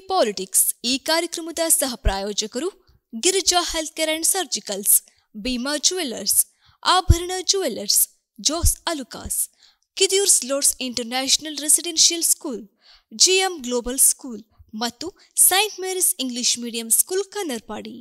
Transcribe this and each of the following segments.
Politics ಈ ಕಾರ್ಯಕ್ರಮದ ಸಹ ಪ್ರಾಯೋಜಕರು Girija health care and surgicals Bhima jewellers Abharan jewellers Jos Alukkas Kidiyoor's lords international residential school GM global school ಮತ್ತು saint Mary's English medium school Kannarpady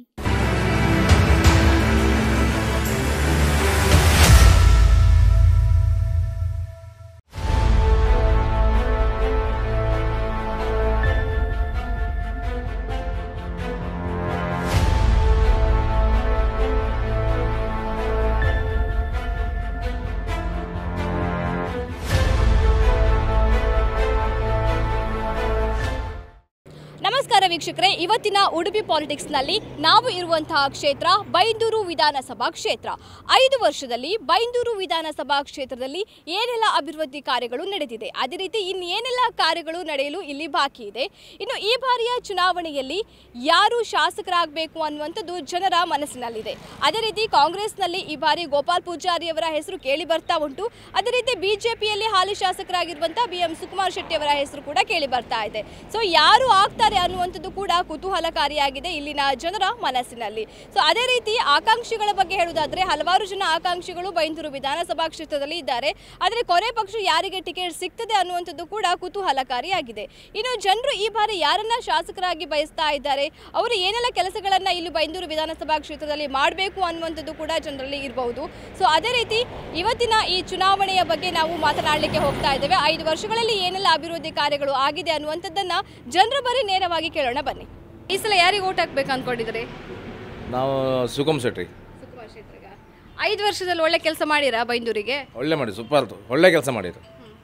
ನಮಸ್ಕಾರ ವೀಕ್ಷಕರೇ ಇವತ್ತಿನ ಉಡುಪಿ ಪಾಲಿಟಿಕ್ಸ್ನಲ್ಲಿ ನಾವು ಇರುವಂತಹ ಕ್ಷೇತ್ರ ಬೈಂದೂರು ವಿಧಾನಸಭಾ ಕ್ಷೇತ್ರ ಐದು ವರ್ಷದಲ್ಲಿ ಬೈಂದೂರು ವಿಧಾನಸಭಾ ಕ್ಷೇತ್ರದಲ್ಲಿ ಏನೆಲ್ಲ ಅಭಿವೃದ್ಧಿ ಕಾರ್ಯಗಳು ನಡೆದಿದೆ ಅದೇ ರೀತಿ ಇನ್ನೇನೆಲ್ಲ ಕಾರ್ಯಗಳು ನಡೆಯಲು ಇಲ್ಲಿ ಬಾಕಿ ಇದೆ ಇನ್ನು ಈ ಬಾರಿಯ ಚುನಾವಣೆಯಲ್ಲಿ ಯಾರು ಶಾಸಕರಾಗಬೇಕು ಅನ್ನುವಂಥದ್ದು ಜನರ ಮನಸ್ಸಿನಲ್ಲಿದೆ ಅದೇ ರೀತಿ ಕಾಂಗ್ರೆಸ್ನಲ್ಲಿ ಈ ಬಾರಿ ಗೋಪಾಲ್ ಪೂಜಾರಿ ಅವರ ಹೆಸರು ಕೇಳಿ ಬರ್ತಾ ಉಂಟು ಅದೇ ರೀತಿ ಬಿಜೆಪಿಯಲ್ಲಿ ಹಾಲಿ ಶಾಸಕರಾಗಿರುವಂತಹ ಬಿ ಎಂ ಸುಕುಮಾರ್ ಶೆಟ್ಟಿ ಅವರ ಹೆಸರು ಕೂಡ ಕೇಳಿ ಬರ್ತಾ ಇದೆ ಸೊ ಯಾರು ಆಗ್ತಾರೆ ಅನ್ನುವಂಥದ್ದು ಕೂಡ ಕುತೂಹಲಕಾರಿಯಾಗಿದೆ ಇಲ್ಲಿನ ಜನರ ಮನಸ್ಸಿನಲ್ಲಿ ಸೊ ಅದೇ ರೀತಿ ಆಕಾಂಕ್ಷಿಗಳ ಬಗ್ಗೆ ಹೇಳುವುದಾದ್ರೆ ಹಲವಾರು ಜನ ಆಕಾಂಕ್ಷಿಗಳು ಬೈಂದೂರು ವಿಧಾನಸಭಾ ಕ್ಷೇತ್ರದಲ್ಲಿ ಇದ್ದಾರೆ ಆದರೆ ಕೊನೆ ಪಕ್ಷ ಯಾರಿಗೆ ಟಿಕೆಟ್ ಸಿಗ್ತದೆ ಅನ್ನುವಂಥದ್ದು ಕೂಡ ಕುತೂಹಲಕಾರಿಯಾಗಿದೆ ಇನ್ನು ಜನರು ಈ ಬಾರಿ ಯಾರನ್ನ ಶಾಸಕರಾಗಿ ಬಯಸ್ತಾ ಇದ್ದಾರೆ ಅವರು ಏನೆಲ್ಲ ಕೆಲಸಗಳನ್ನ ಇಲ್ಲಿ ಬೈಂದೂರು ವಿಧಾನಸಭಾ ಕ್ಷೇತ್ರದಲ್ಲಿ ಮಾಡಬೇಕು ಅನ್ನುವಂಥದ್ದು ಕೂಡ ಜನರಲ್ಲಿ ಇರಬಹುದು ಸೊ ಅದೇ ರೀತಿ ಇವತ್ತಿನ ಈ ಚುನಾವಣೆಯ ಬಗ್ಗೆ ನಾವು ಮಾತನಾಡಲಿಕ್ಕೆ ಹೋಗ್ತಾ ಇದ್ದೇವೆ ಐದು ವರ್ಷಗಳಲ್ಲಿ ಏನೆಲ್ಲ ಅಭಿವೃದ್ಧಿ ಕಾರ್ಯಗಳು ಆಗಿದೆ ಅನ್ನುವಂಥದ್ದನ್ನ ಜನರ ಬರೀ ನೇರವಾಗಿ ಕೇಳೋಣ ಬನ್ನಿ ಈ ಸಲ ಯಾರಿಗೆ ಓಟ್ ಹಾಕ್ಬೇಕು ಅನ್ಕೊಂಡಿದ್ರಿ ನಾವು ಸುಗಮ್ ಶೆಟ್ಟಿ ಸುಕುಮಾರ್ ಶೆಟ್ರಿಗ ಐದು ವರ್ಷದಲ್ಲಿ ಒಳ್ಳೆ ಕೆಲಸ ಮಾಡಿರಾ ಬೈಂದೂರಿಗೆ ಒಳ್ಳೆ ಮಾಡಿ ಸೂಪರ್ ಒಳ್ಳೆ ಕೆಲಸ ಮಾಡಿದ್ರು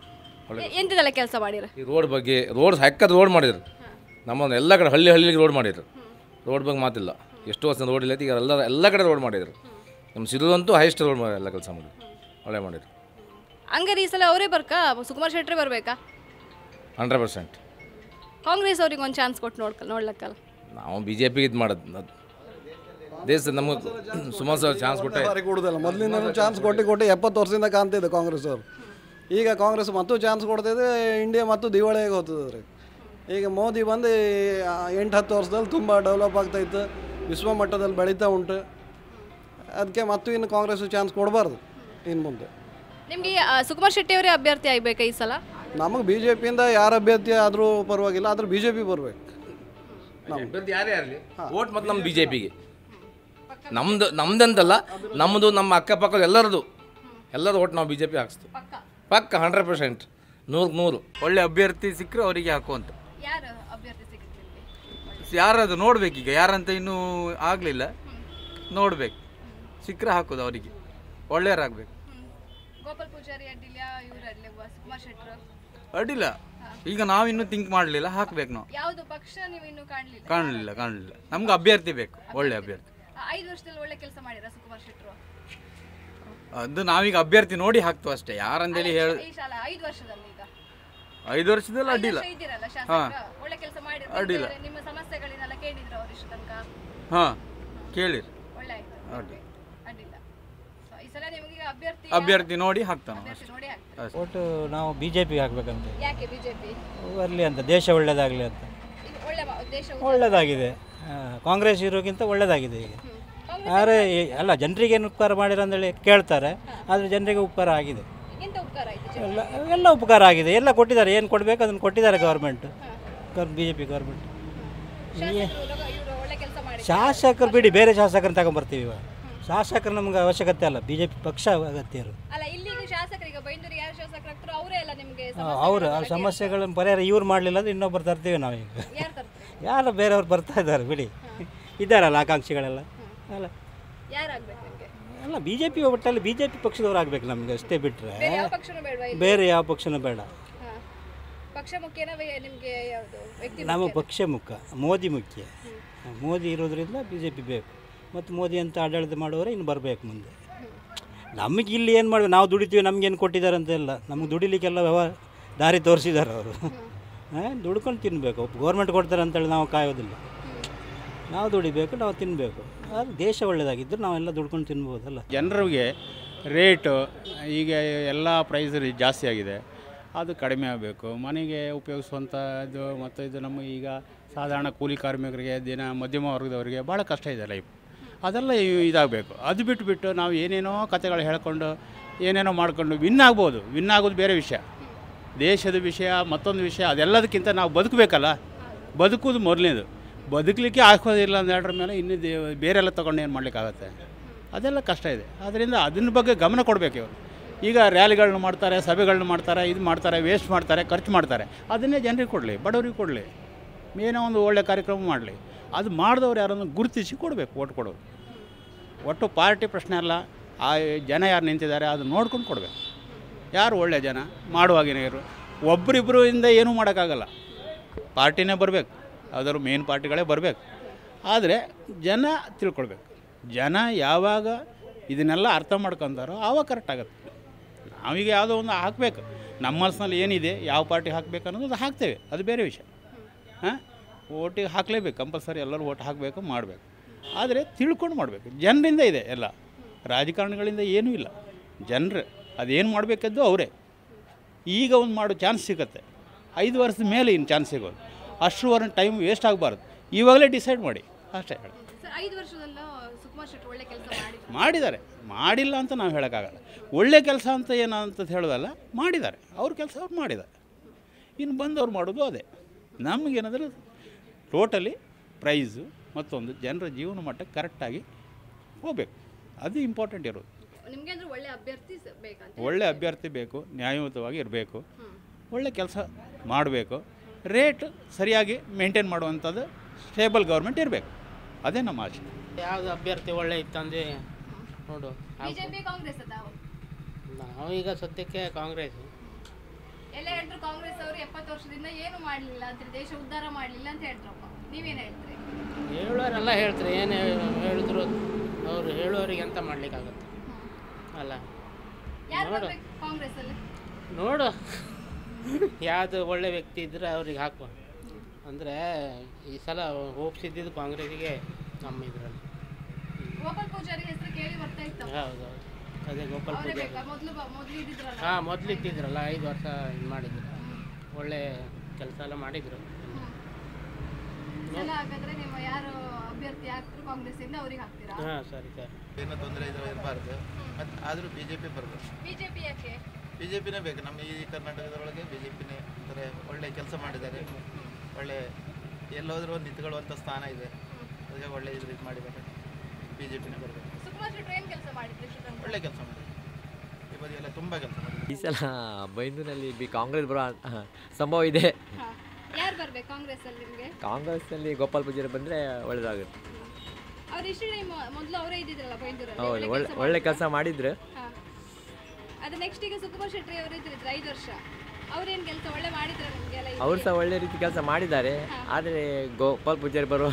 ಎ- ಎಂತದೆಲ್ಲ ಕೆಲಸ ಮಾಡಿರ ಈ ರೋಡ್ ಬಗ್ಗೆ ರೋಡ್ ಹಕ್ಕದ ರೋಡ್ ಮಾಡಿದ್ರು ನಮ್ಮ ಎಲ್ಲ ಕಡೆ ಹಳ್ಳಿ ಹಳ್ಳಿಗೆ ರೋಡ್ ಮಾಡಿದ್ರು ರೋಡ್ ಬಗ್ಗೆ ಮಾತಿಲ್ಲ ಎಷ್ಟು ವರ್ಷ ರೋಡ್ ಇಲ್ಲ ಈಗ ಎಲ್ಲ ಎಲ್ಲ ಕಡೆ ರೋಡ್ ಮಾಡಿದ್ರು ನಮ್ಮ ಸಿರುದಂತೂ ಹೈಯೆಸ್ಟ್ ರೋಡ್ ಮಾಡಿ ಎಲ್ಲ ಕೆಲಸ ಮಾಡಿದ್ರು ಒಳ್ಳೆ ಮಾಡಿದ್ರು ಹಂಗಾರೆ ಈ ಸಲ ಅವರೇ ಬರ್ಕಾ ಸುಕುಮಾರ್ ಶೆಟ್ರಿ ಬರ್ಬೇಕಾ ಹಂಡ್ರೆಡ್ ಪರ್ಸೆಂಟ್ ಕಾಂಗ್ರೆಸ್ ಅವ್ರಿಗೆ ಒಂದು ಚಾನ್ಸ್ ಕೊಟ್ಟು ನೋಡ್ಕ ನೋಡ್ಲಕ್ಕಲ್ಲ ನಾವು ಬಿ ಜೆ ಪಿಗೆ ಇದು ಮಾಡೋದು ಅದು ದೇಶ ನಮಗೆ ಸುಮಾರು ಸಲ ಚಾನ್ಸ್ ಕೊಟ್ಟೆ ಬಾರಿ ಕೊಡುದಿಲ್ಲ ಮೊದಲಿಂದ ಚಾನ್ಸ್ ಕೊಟ್ಟು ಕೊಟ್ಟು ಎಪ್ಪತ್ತು ವರ್ಷದಿಂದ ಕಾಣ್ತಿದ್ದೆ ಕಾಂಗ್ರೆಸ್ ಅವರು ಈಗ ಕಾಂಗ್ರೆಸ್ ಮತ್ತು ಚಾನ್ಸ್ ಕೊಡ್ತಿದ್ರೆ ಇಂಡಿಯಾ ಮತ್ತು ದಿವಾಳಿಯಾಗಿ ಹೋಗ್ತದೆ ರೀ ಈಗ ಮೋದಿ ಬಂದು ಆ, ಎಂಟು ಹತ್ತು ವರ್ಷದಲ್ಲಿ ತುಂಬ ಡೆವಲಪ್ ಆಗ್ತಾಯಿತ್ತು ವಿಶ್ವ ಮಟ್ಟದಲ್ಲಿ ಬೆಳೀತಾ ಉಂಟು ಅದಕ್ಕೆ ಮತ್ತು ಇನ್ನು ಕಾಂಗ್ರೆಸ್ ಚಾನ್ಸ್ ಕೊಡಬಾರ್ದು ಇನ್ನು ಮುಂದೆ ನಿಮಗೆ ಸುಕುಮಾರ್ ಶೆಟ್ಟಿ ಅವರೇ ಅಭ್ಯರ್ಥಿ ಆಗ್ಬೇಕಾ ಈ ಸಲ ನಮಗೆ ಬಿ ಜೆ ಪಿಯಿಂದ ಯಾರು ಅಭ್ಯರ್ಥಿ ಆದರೂ ಪರವಾಗಿಲ್ಲ ಆದ್ರೆ ಬಿ ಜೆ ಪಿ ಬರಬೇಕು ಅಭ್ಯರ್ಥಿ ಯಾರೇ ಆಗಲಿ ಓಟ್ ಮತ್ತು ನಮ್ಮ ಬಿ ಜೆ ಪಿಗೆ ನಮ್ದು ನಮ್ದಂತಲ್ಲ ನಮ್ಮದು ನಮ್ಮ ಅಕ್ಕಪಕ್ಕದ ಎಲ್ಲರದು ಎಲ್ಲರೂ ಓಟ್ ನಾವು ಬಿ ಜೆ ಪಿ ಹಾಕ್ಸ್ತೀವಿ ಪಕ್ಕ ಹಂಡ್ರೆಡ್ ಪರ್ಸೆಂಟ್ ನೂರು ನೂರು ಒಳ್ಳೆ ಅಭ್ಯರ್ಥಿ ಸಿಕ್ಕರೆ ಅವರಿಗೆ ಹಾಕುವಂತ ಯಾರು ಅಭ್ಯರ್ಥಿ ಸಿಗುತ್ತೆ ಯಾರದು ನೋಡ್ಬೇಕೀಗ ಯಾರಂತ ಇನ್ನೂ ಆಗಲಿಲ್ಲ ನೋಡ್ಬೇಕು ಸಿಕ್ಕರೆ ಹಾಕೋದು ಅವರಿಗೆ ಒಳ್ಳೆಯರಾಗಬೇಕು ಗೋಪಾಲ್ ಪೂಜಾರಿ ಅಡ್ಡಿಲ್ಲ ಇವ್ರು ಅಡ್ಲಿ ಸುಕುಮಾರ್ ಶೆಟ್ರು ಅಡ್ಡಿಲ್ಲ ಈಗ ನಾವಿನ್ನೂ ಥಿಂಕ್ ಮಾಡಲಿಲ್ಲ ಹಾಕ್ಬೇಕು ನಾವು ಯಾವುದು ಪಕ್ಷ ನೀವು ಇನ್ನೂ ಕಾಣಲಿಲ್ಲ ಕಾಣಲಿಲ್ಲ ಕಾಣಲಿಲ್ಲ ನಮ್ಗೆ ಅಭ್ಯರ್ಥಿ ಬೇಕು ಒಳ್ಳೆ ಅಭ್ಯರ್ಥಿ ಐದು ವರ್ಷದಲ್ಲಿ ಒಳ್ಳೆ ಕೆಲಸ ಮಾಡಿರ ಸುಕುಮಾರ್ ಶೆಟ್ರು ಅದು ನಾವೀಗ ಅಭ್ಯರ್ಥಿ ನೋಡಿ ಹಾಕ್ತು ಅಷ್ಟೇ ಯಾರಂದೇಳಿ ಹೇಳ ಈ ಶಾಲ ಐದು ವರ್ಷದಲ್ಲಿ ಈಗ ಐದು ವರ್ಷದಲ್ಲಿ ಅಡ್ಡಿಲ್ಲ ವರ್ಷ ಇದ್ದೀರಲ್ಲ ಶಾಸಕ ಒಳ್ಳೆ ಕೆಲಸ ಮಾಡಿ ಅಡ್ಡಿಲ್ಲ. ನಿಮ್ಮ ಸಮಸ್ಯೆಗಳನ್ನೆಲ್ಲ ಕೇಳಿದ್ರು ಅವ್ರು ಇಷ್ಟು ತನಕ ಹಾಂ ಕೇಳಿರಿ ಒಳ್ಳೆ ಆಯ್ತು ಅಡ್ಡಿ ಅಡ್ಡಿಲ್ಲ So, ಈ ಸಲ ನಿಮಗೆ ಅಭ್ಯರ್ಥಿ ಅಭ್ಯರ್ಥಿ ನೋಡಿ ಹಾಕ್ತಾನೆ ಅಭ್ಯರ್ಥಿ ನೋಡಿ ಹಾಕ್ತಾರೆ ಒಟ್ಟು ನಾವು ಬಿ ಜೆ ಪಿಗೆ ಹಾಕ್ಬೇಕಂತ ಯಾಕೆ ಬಿಜೆಪಿ ಬರಲಿ ಅಂತ ದೇಶ ಒಳ್ಳೆಯದಾಗಲಿ ಅಂತ ಇದು ಒಳ್ಳೆ ಮ- ಉದ್ದೇಶ ಒಳ್ಳೆಯದಾಗಿದೆ ಆ, ಕಾಂಗ್ರೆಸ್ ಇರೋಕ್ಕಿಂತ ಒಳ್ಳೆಯದಾಗಿದೆ ಈಗ ಆದರೆ ಈ- ಅಲ್ಲ ಜನರಿಗೆ ಏನು ಉಪಕಾರ ಮಾಡಿರ ಅಂತೇಳಿ ಕೇಳ್ತಾರೆ ಆದರೆ ಜನರಿಗೆ ಉಪಕಾರ ಆಗಿದೆ ಎಂತ ಉಪಕಾರ ಆಯ್ತು ಎಲ್ಲ ಎಲ್ಲ ಉಪಕಾರ ಆಗಿದೆ ಎಲ್ಲ ಕೊಟ್ಟಿದ್ದಾರೆ ಏನು ಕೊಡಬೇಕು ಅದನ್ನು ಕೊಟ್ಟಿದ್ದಾರೆ government B J P government ಇವರು ಒಳ್ಳೆ ಕೆಲಸ ಮಾಡಿ ಶಾಸಕರು ಬಿಡಿ ಬೇರೆ ಶಾಸಕರನ್ನ ತಗೊಂಬರ್ತೀವಿ ಇವಾಗ ಶಾಸಕರು ನಮ್ಗೆ ಅವಶ್ಯಕತೆ ಅಲ್ಲ ಬಿ ಜೆ ಪಿ ಪಕ್ಷ ಅಗತ್ಯ ಇರೋದು ಅಲ್ಲ ಇಲ್ಲಿಗ ಶಾಸಕರಿಗೆ ಬೈಂದೂರು ಯಾರು ಶಾಸಕರಾಗ್ತಾರೋ ಅವರೇ ಎಲ್ಲ ನಿಮಗೆ ಅವರು ಆ ಸಮಸ್ಯೆಗಳನ್ನು ಪರಿಹಾರ ಇವ್ರು ಮಾಡಲಿಲ್ಲ ಅಂದ್ರೆ ಇನ್ನೊಬ್ಬರು ತರ್ತೀವಿ ನಾವೀಗ ಯಾರು ತರ್ತಾರೆ ಯಾರು ಬೇರೆಯವ್ರು ಬರ್ತಾ ಇದ್ದಾರೆ ಬಿಡಿ ಇದ್ದಾರಲ್ಲ ಆಕಾಂಕ್ಷಿಗಳೆಲ್ಲ ಅಲ್ಲ ಯಾರಾಗ್ಬೇಕು ನಿಮಗೆ ಅಲ್ಲ ಬಿ ಜೆ ಪಿ ಒಟ್ಟಲ್ಲಿ ಬಿ ಜೆ ಪಿ ಪಕ್ಷದವ್ರು ಆಗ್ಬೇಕು ನಮಗೆ ಅಷ್ಟೇ ಬಿಟ್ಟರೆ ಬೇರೆ ಯಾವ ಪಕ್ಷನೂ ಬೇಡವಾ ಇಲ್ಲಿ ಬೇರೆ ಯಾವ ಪಕ್ಷನೂ ಬೇಡ ಹಾ. ಪಕ್ಷ ಮುಖ್ಯನ ನಿಮಗೆ ಯಾವುದು ವ್ಯಕ್ತಿ ನಮ್ಮ ಪಕ್ಷ ಮುಖ್ಯ ಮೋದಿ ಮುಖ್ಯ ಮೋದಿ ಇರೋದ್ರಿಂದ ಬಿ ಜೆ ಪಿ ಬೇಕು ಮತ್ತು ಮೋದಿ ಅಂತ ಆಡಳಿತ ಮಾಡುವವರೇ ಇನ್ನು ಬರಬೇಕು ಮುಂದೆ ನಮಗೆ ಇಲ್ಲಿ ಏನು ಮಾಡಬೇಕು ನಾವು ದುಡಿತೀವಿ ನಮಗೇನು ಕೊಟ್ಟಿದ್ದಾರೆ ಅಂತ ಇಲ್ಲ ನಮಗೆ ದುಡಿಲಿಕ್ಕೆಲ್ಲ ವ್ಯವ ದಾರಿ ತೋರಿಸಿದ್ದಾರೆ ಅವರು ಹಾಂ ದುಡ್ಕೊಂಡು ತಿನ್ನಬೇಕು ಗೌರ್ಮೆಂಟ್ ಕೊಡ್ತಾರೆ ಅಂತೇಳಿ ನಾವು ಕಾಯೋದಿಲ್ಲ ನಾವು ದುಡಿಬೇಕು ನಾವು ತಿನ್ನಬೇಕು ಅದು ದೇಶ ಒಳ್ಳೆಯದಾಗಿದ್ದರೆ ನಾವೆಲ್ಲ ದುಡ್ಕೊಂಡು ತಿನ್ಬೋದಲ್ಲ ಜನರಿಗೆ ರೇಟು ಈಗ ಎಲ್ಲ ಪ್ರೈಸ್ ಜಾಸ್ತಿ ಆಗಿದೆ ಅದು ಕಡಿಮೆ ಆಗಬೇಕು ಮನೆಗೆ ಉಪಯೋಗಿಸುವಂಥ ಇದು ಮತ್ತು ಇದು ನಮ್ಮ ಈಗ ಸಾಧಾರಣ ಕೂಲಿ ಕಾರ್ಮಿಕರಿಗೆ ದಿನ ಮಧ್ಯಮ ವರ್ಗದವರಿಗೆ ಭಾಳ ಕಷ್ಟ ಇದೆ ಲೈಫ್ ಅದೆಲ್ಲ ಇದಾಗಬೇಕು ಅದು ಬಿಟ್ಟು ಬಿಟ್ಟು ನಾವು ಏನೇನೋ ಕತೆಗಳು ಹೇಳ್ಕೊಂಡು ಏನೇನೋ ಮಾಡ್ಕೊಂಡು ವಿನ್ ಆಗ್ಬೋದು ವಿನ್ ಆಗೋದು ಬೇರೆ ವಿಷಯ ದೇಶದ ವಿಷಯ ಮತ್ತೊಂದು ವಿಷಯ ಅದೆಲ್ಲದಕ್ಕಿಂತ ನಾವು ಬದುಕಬೇಕಲ್ಲ ಬದುಕೋದು ಮೊದಲನೇದು ಬದುಕಲಿಕ್ಕೆ ಹಾಕೋದಿಲ್ಲ ಅಂತ ಹೇಳೋದ್ರ ಮೇಲೆ ಇನ್ನು ದೇ ಬೇರೆಲ್ಲ ತೊಗೊಂಡು ಏನು ಮಾಡಲಿಕ್ಕಾಗತ್ತೆ ಅದೆಲ್ಲ ಕಷ್ಟ ಇದೆ ಅದರಿಂದ ಅದನ್ನ ಬಗ್ಗೆ ಗಮನ ಕೊಡಬೇಕು ಇವರು ಈಗ ರ್ಯಾಲಿಗಳನ್ನ ಮಾಡ್ತಾರೆ ಸಭೆಗಳನ್ನ ಮಾಡ್ತಾರೆ ಇದು ಮಾಡ್ತಾರೆ ವೇಸ್ಟ್ ಮಾಡ್ತಾರೆ ಖರ್ಚು ಮಾಡ್ತಾರೆ ಅದನ್ನೇ ಜನರಿಗೆ ಕೊಡಲಿ ಬಡವರಿಗೆ ಕೊಡಲಿ ಏನೋ ಒಂದು ಒಳ್ಳೆ ಕಾರ್ಯಕ್ರಮ ಮಾಡಲಿ ಅದು ಮಾಡಿದವ್ರು ಯಾರನ್ನು ಗುರುತಿಸಿ ಕೊಡಬೇಕು ಓಟ್ ಕೊಡೋರು ಒಟ್ಟು ಪಾರ್ಟಿ ಪ್ರಶ್ನೆ ಅಲ್ಲ ಆ ಜನ ಯಾರು ನಿಂತಿದ್ದಾರೆ ಅದು ನೋಡ್ಕೊಂಡು ಕೊಡಬೇಕು ಯಾರು ಒಳ್ಳೆ ಜನ ಮಾಡುವಾಗಿನ ಇರು ಒಬ್ಬರಿಬ್ಬರು ಇಂದ ಏನೂ ಮಾಡೋಕ್ಕಾಗಲ್ಲ ಪಾರ್ಟಿನೇ ಬರಬೇಕು ಯಾವ್ದಾದ್ರು ಮೇನ್ ಪಾರ್ಟಿಗಳೇ ಬರಬೇಕು ಆದರೆ ಜನ ತಿಳ್ಕೊಳ್ಬೇಕು ಜನ ಯಾವಾಗ ಇದನ್ನೆಲ್ಲ ಅರ್ಥ ಮಾಡ್ಕೊತಾರೋ ಆವಾಗ ಕರೆಕ್ಟ್ ಆಗುತ್ತೆ ನಾವೀಗ ಯಾವುದೋ ಒಂದು ಹಾಕಬೇಕು ನಮ್ಮ ಮನಸ್ಸಿನಲ್ಲಿ ಏನಿದೆ ಯಾವ ಪಾರ್ಟಿ ಹಾಕಬೇಕು ಅನ್ನೋದು ಅದು ಹಾಕ್ತೇವೆ ಅದು ಬೇರೆ ವಿಷಯ ಹಾಂ ಓಟಿಗೆ ಹಾಕಲೇಬೇಕು ಕಂಪಲ್ಸರಿ ಎಲ್ಲರೂ ಓಟ್ ಹಾಕಬೇಕು ಮಾಡಬೇಕು ಆದರೆ ತಿಳ್ಕೊಂಡು ಮಾಡಬೇಕು ಜನರಿಂದ ಇದೆ ಎಲ್ಲ ರಾಜಕಾರಣಿಗಳಿಂದ ಏನೂ ಇಲ್ಲ ಜನರು ಅದೇನು ಮಾಡಬೇಕದ್ದು ಅವರೇ ಈಗ ಒಂದು ಮಾಡೋ ಚಾನ್ಸ್ ಸಿಗುತ್ತೆ ಐದು ವರ್ಷದ ಮೇಲೆ ಇನ್ನು ಚಾನ್ಸ್ ಸಿಗೋದು ಅಷ್ಟರವರೆಗೆ ಟೈಮ್ ವೇಸ್ಟ್ ಆಗಬಾರ್ದು ಇವಾಗಲೇ ಡಿಸೈಡ್ ಮಾಡಿ ಅಷ್ಟೇ ಹೇಳಿ ಸರ್ ಐದು ವರ್ಷದಲ್ಲ ಸುಕುಮಾರ್ ಶೆಟ್ಟಿ ಒಳ್ಳೆ ಕೆಲಸ ಮಾಡಿ ಮಾಡಿದ್ದಾರೆ ಮಾಡಿಲ್ಲ ಅಂತ ನಾವು ಹೇಳೋಕ್ಕಾಗಲ್ಲ ಒಳ್ಳೆ ಕೆಲಸ ಅಂತ ಏನು ಅಂತ ಹೇಳೋದಲ್ಲ ಮಾಡಿದ್ದಾರೆ ಅವ್ರ ಕೆಲಸ ಅವ್ರು ಮಾಡಿದ್ದಾರೆ ಇನ್ನು ಬಂದವ್ರು ಮಾಡೋದು ಅದೇ ನಮಗೇನಾದರೂ ಟೋಟಲಿ ಪ್ರೈಸು ಮತ್ತೊಂದು ಜನರ ಜೀವನ ಮಟ್ಟ ಕರೆಕ್ಟಾಗಿ ಹೋಗಬೇಕು ಅದು ಇಂಪಾರ್ಟೆಂಟ್ ಇರೋದು ನಿಮ್ಗೆ ಅಂದ್ರೆ ಒಳ್ಳೆ ಅಭ್ಯರ್ಥಿ ಸ- ಬೇಕಂತ ಒಳ್ಳೆ ಅಭ್ಯರ್ಥಿ ಬೇಕು ನ್ಯಾಯಯುತವಾಗಿ ಇರಬೇಕು ಒಳ್ಳೆ ಕೆಲಸ ಮಾಡಬೇಕು ರೇಟ್ ಸರಿಯಾಗಿ ಮೇಂಟೈನ್ ಮಾಡುವಂಥದ್ದು ಸ್ಟೇಬಲ್ ಗೌರ್ಮೆಂಟ್ ಇರಬೇಕು ಅದೇ ನಮ್ಮ ಆಶೆ ಯಾವುದು ಅಭ್ಯರ್ಥಿ ಒಳ್ಳೆ ಇತ್ತಂದ್ರೆ ನೋಡು ಬಿಜೆಪಿ ಕಾಂಗ್ರೆಸ್ ಅದಾವ ನಾವೀಗ ಸದ್ಯಕ್ಕೆ ಕಾಂಗ್ರೆಸ್ ಎಲ್ಲ ಹೇಳಿದ್ರು ಕಾಂಗ್ರೆಸ್ ಅವರು ಎಪ್ಪತ್ತು ವರ್ಷದಿಂದ ಏನು ಮಾಡಲಿಲ್ಲ ಅಂದ್ರೆ ದೇಶ ಉದ್ಧಾರ ಮಾಡಲಿಲ್ಲ ಅಂತ ಹೇಳ್ರಪ್ಪ ನೀವೇನು ಹೇಳ್ತೀರಿ ಹೇಳೋರೆಲ್ಲ ಹೇಳ್ತಾರೆ ಏನು ಹೇಳಿದ್ರು ಅವರು ಹೇಳೋರಿಗೆ ಎಂತ ಮಾಡ್ಲಿಕ್ಕಾಗತ್ತೆ ಅಲ್ಲ ಯಾರು ನೋಡು. ಬರ್ಬೇಕು ಕಾಂಗ್ರೆಸ್ ಅಲ್ಲಿ ನೋಡು ಯಾವುದು ಒಳ್ಳೆ ವ್ಯಕ್ತಿ ಇದ್ರೆ ಅವ್ರಿಗೆ ಹಾಕುವ ಅಂದರೆ ಈ ಸಲ ಹೋಪ್ಸಿದ್ದು ಕಾಂಗ್ರೆಸ್ಸಿಗೆ ನಮ್ಮ ಇದರಲ್ಲಿ ಗೋಪಾಲ್ ಪೂಜಾರಿ ಹೆಸರು ಕೇಳಿ ಬರ್ತಾ ಇತ್ತು ಹೌದು ಹೌದು ಅದೇ ಗೋಪಾಲ್ ಅವರೇ ಪೂಜಾರಿ ಬೇಕಾ ಮೊದಲು ಮೊದಲು ಇದ್ದಿದ್ರಲ್ಲ ಹಾಂ ಮೊದಲು ಇದ್ದಿದ್ರಲ್ಲ ಐದು ವರ್ಷ ಇದು ಮಾಡಿದ್ರು ಒಳ್ಳೆ ಕೆಲಸ ಎಲ್ಲ ಮಾಡಿದರು ಎಲ್ಲ ಹಾಗಾದ್ರೆ ನೀವು ಯಾರು ಅಭ್ಯರ್ಥಿ ಆಗ್ತಾರೆ ಕಾಂಗ್ರೆಸ್ ಇಂದ ಅವ್ರಿಗೆ ಹಾಕ್ತೀರಾ ಹಾಂ ಸರಿ ಸರಿ ಏನು ತೊಂದರೆ ಇದ್ರೆ ಇರಬಾರ್ದು ಮತ್ತು ಆದರೂ ಬಿ ಜೆ ಪಿ ಬರಬೇಕು ಬಿಜೆಪಿ ಯಾಕೆ ಬಿ ಜೆ ಪಿನೇ ಬೇಕು ನಮ್ಮ ಈ ಕರ್ನಾಟಕದೊಳಗೆ ಬಿ ಜೆ ಪಿನೇ ಅಂದರೆ ಒಳ್ಳೆ ಕೆಲಸ ಮಾಡಿದ್ದಾರೆ ಒಳ್ಳೆ ಎಲ್ಲೋದ್ರೂ ಒಂದು ನಿಂತ್ಕೊಳ್ಳುವಂಥ ಸ್ಥಾನ ಇದೆ ಅದಕ್ಕೆ ಒಳ್ಳೆ ಇದು ಇದು ಮಾಡಿದ್ದಾರೆ ಬಿ ಜೆ ಪಿನೇ ಬರಬೇಕು ಸುಕುಮಾರ್ ಶೆಟ್ಟಿ ಏನ್ ಕೆಲಸ ಮಾಡಿದ್ರು ಶ್ರೀರಂಗ ಒಳ್ಳೆ ಕೆಲಸ ಮಾಡಿದ್ದಾರೆ ಈ ಬದಿಯೆಲ್ಲ ತುಂಬ ಕೆಲಸ ಮಾಡಿದ್ದಾರೆ ಈ ಸಲ ಬೈಂದೂರಿನಲ್ಲಿ ಬಿ ಕಾಂಗ್ರೆಸ್ ಬರೋ ಆ, ಸಂಭವ ಇದೆ ಯಾರು ಬರ್ಬೇಕು ಕಾಂಗ್ರೆಸ್ ಅಲ್ಲಿ ನಿಮ್ಗೆ ಕಾಂಗ್ರೆಸ್ನಲ್ಲಿ ಗೋಪಾಲ್ ಪೂಜಾರಿ ಬಂದರೆ ಒಳ್ಳೆಯದಾಗುತ್ತೆ ಅವ್ರು ಇಷ್ಟು ಟೈಮ್ ಮೊದಲು ಅವರೇ ಇದ್ದಿದ್ರಲ್ಲ ಬೈಂದೂರಲ್ಲಿ ಹೌದು ಒಳ್ಳೆ ಒಳ್ಳೆ ಕೆಲಸ ಮಾಡಿದ್ರೆ ಹಾ. ಅದು ನೆಕ್ಸ್ಟ್ ಈಗ ಸುಕುಮಾರ್ ಶೆಟ್ಟಿ ಅವರು ಇದ್ರಿದ್ರು ಐದು ವರ್ಷ ಅವ್ರೇನ್ ಕೆಲಸ ಒಳ್ಳೆ ಮಾಡಿದ್ರ ನಿಮ್ಗೆಲ್ಲ ಇಲ್ಲಿ? ಅವ್ರು ಸಹ ಒಳ್ಳೆ ರೀತಿ ಕೆಲಸ ಮಾಡಿದ್ದಾರೆ ಆದರೆ ಗೋಪಾಲ್ ಪೂಜಾರಿ ಬರುವ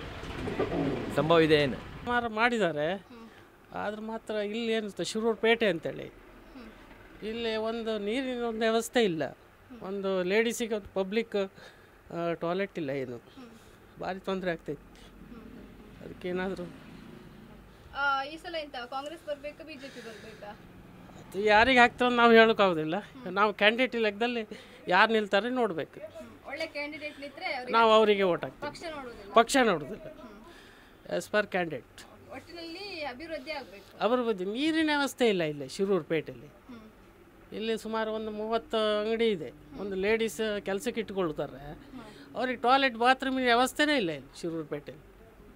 ಸಂಭವ ಇದೆ ಏನು ಸುಮಾರು ಮಾಡಿದ್ದಾರೆ ಆದ್ರೆ ಮಾತ್ರ ಇಲ್ಲಿ ಏನು ಶಿರೂರು ಪೇಟೆ ಅಂತೇಳಿ ಇಲ್ಲಿ ಒಂದು ನೀರಿನ ಒಂದು ವ್ಯವಸ್ಥೆ ಇಲ್ಲ ಒಂದು ಲೇಡೀಸಿಗೆ ಒಂದು ಪಬ್ಲಿಕ್ ಟಾಯ್ಲೆಟ್ ಇಲ್ಲ ಏನು ಭಾರಿ ತೊಂದರೆ ಆಗ್ತೈತಿ ಅದಕ್ಕೇನಾದರೂ ಆ, ಈ ಸಲ ಎಂತ ಕಾಂಗ್ರೆಸ್ ಬರ್ಬೇಕಾ ಬಿಜೆಪಿ ಬರ್ಬೇಕಾ ಅದು ಯಾರಿಗೆ ಹಾಕ್ತಾರೆ ನಾವು ಹೇಳೋಕ್ಕಾಗೋದಿಲ್ಲ ನಾವು ಕ್ಯಾಂಡಿಡೇಟ್ ಲೆಕ್ಕದಲ್ಲಿ ಯಾರು ನಿಲ್ತಾರೆ ನೋಡಬೇಕು ಒಳ್ಳೆ ಕ್ಯಾಂಡಿಡೇಟ್ ನಿಂತ್ರೆ ಅವ್ರಿಗೆ ನಾವು ಅವರಿಗೆ ಓಟ್ ಹಾಕ್ತೀವಿ ಪಕ್ಷ ನೋಡೋದಿಲ್ಲ ಪಕ್ಷ ನೋಡೋದಿಲ್ಲ ಆಸ್ ಪರ್ ಕ್ಯಾಂಡಿಡೇಟ್ ಒಟ್ಟಿನಲ್ಲಿ ಅಭಿವೃದ್ಧಿ ಆಗ್ಬೇಕು ಅವರ ಬಗ್ಗೆ ನೀರಿನ ವ್ಯವಸ್ಥೆ ಇಲ್ಲ ಇಲ್ಲಿ ಶಿರೂರು ಪೇಟೆಯಲ್ಲಿ ಇಲ್ಲಿ ಸುಮಾರು ಒಂದು ಮೂವತ್ತು ಅಂಗಡಿ ಇದೆ ಒಂದು ಲೇಡೀಸ್ ಕೆಲಸಕ್ಕೆ ಇಟ್ಕೊಳ್ತಾರೆ ಅವ್ರಿಗೆ ಟಾಯ್ಲೆಟ್ ಬಾತ್ರೂಮಿನ ವ್ಯವಸ್ಥೆನೇ ಇಲ್ಲ ಇಲ್ಲಿ ಶಿರೂರು ಪೇಟೆಯಲ್ಲಿ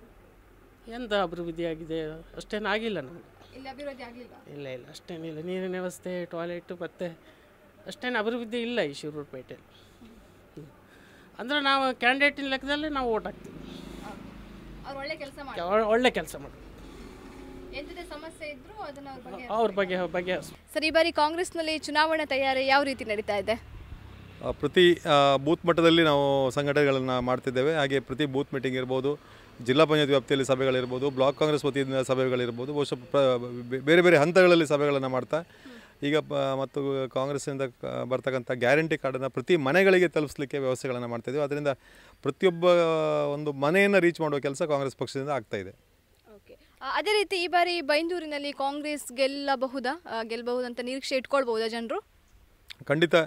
ಎಂತ ಅಭಿವೃದ್ಧಿ ಆಗಿದೆ ಅಷ್ಟೇನು ಆಗಿಲ್ಲ ನಮಗೆ ಇಲ್ಲಿ ಅಭಿವೃದ್ಧಿ ಆಗ್ಲಿಲ್ಲ ಇಲ್ಲ ಇಲ್ಲ ಅಷ್ಟೇನಿಲ್ಲ ನೀರಿನ ವ್ಯವಸ್ಥೆ ಟಾಯ್ಲೆಟ್ ಮತ್ತು ಅಷ್ಟೇನು ಅಭಿವೃದ್ಧಿ ಇಲ್ಲ ಈ ಶಿರೂರು ಪೇಟೆಯಲ್ಲಿ ಹ್ಮ್. ಅಂದ್ರೆ ನಾವು ಕ್ಯಾಂಡಿಡೇಟಿನ ಲೆಕ್ಕದಲ್ಲಿ ನಾವು ಓಟ್ ಹಾಕ್ತೀವಿ ಅವ್ರು ಒಳ್ಳೆ ಕೆಲಸ ಮಾಡಿ ಒಳ್ಳೆ- ಒಳ್ಳೆ ಕೆಲಸ ಮಾಡಿ ಎಂತದೇ ಸಮಸ್ಯೆ ಇದ್ರು ಅದನ್ನ ಅವ್ರ ಬಗ್ಗೆ ಅವ್ರ ಬಗ್ಗೆ ಬಗ್ಗೆ ಸರ್ ಈ ಬಾರಿ ಕಾಂಗ್ರೆಸ್ನಲ್ಲಿ ಚುನಾವಣಾ ತಯಾರಿ ಯಾವ ರೀತಿ ನಡೀತಾ ಇದೆ ಆ, ಪ್ರತಿ ಆ, ಬೂತ್ ಮಟ್ಟದಲ್ಲಿ ನಾವು ಸಂಘಟನೆಗಳನ್ನು ಮಾಡ್ತಿದ್ದೇವೆ ಹಾಗೆ ಪ್ರತಿ ಬೂತ್ ಮೀಟಿಂಗ್ ಇರ್ಬೋದು ಜಿಲ್ಲಾ ಪಂಚಾಯತ್ ವ್ಯಾಪ್ತಿಯಲ್ಲಿ ಸಭೆಗಳಿರ್ಬೋದು ಬ್ಲಾಕ್ ಕಾಂಗ್ರೆಸ್ ವತಿಯಿಂದ ಸಭೆಗಳಿರ್ಬೋದು ಬಹುಶಃ ಪ್ರ ಬೆ- ಬೇರೆ ಬೇರೆ ಹಂತಗಳಲ್ಲಿ ಸಭೆಗಳನ್ನು ಮಾಡ್ತಾ ಈಗ ಪ- ಮತ್ತು ಕಾಂಗ್ರೆಸ್ಸಿಂದ ಕ- ಬರ್ತಕ್ಕಂಥ ಗ್ಯಾರಂಟಿ ಕಾರ್ಡನ್ನು ಪ್ರತಿ ಮನೆಗಳಿಗೆ ತಲುಪಿಸಲಿಕ್ಕೆ ವ್ಯವಸ್ಥೆಗಳನ್ನು ಮಾಡ್ತಾಯಿದ್ದೀವಿ ಅದರಿಂದ ಪ್ರತಿಯೊಬ್ಬ ಒಂದು ಮನೆಯನ್ನು ರೀಚ್ ಮಾಡುವ ಕೆಲಸ ಕಾಂಗ್ರೆಸ್ ಪಕ್ಷದಿಂದ ಆಗ್ತಾ ಇದೆ ಓಕೆ ಅದೇ ರೀತಿ ಈ ಬಾರಿ ಬೈಂದೂರಿನಲ್ಲಿ ಕಾಂಗ್ರೆಸ್ ಗೆಲ್ಲಬಹುದಾ ಆ, ಗೆಲ್ಲಬಹುದಂತ ನಿರೀಕ್ಷೆ ಇಟ್ಕೊಳ್ಬಹುದಾ ಜನರು ಖಂಡಿತ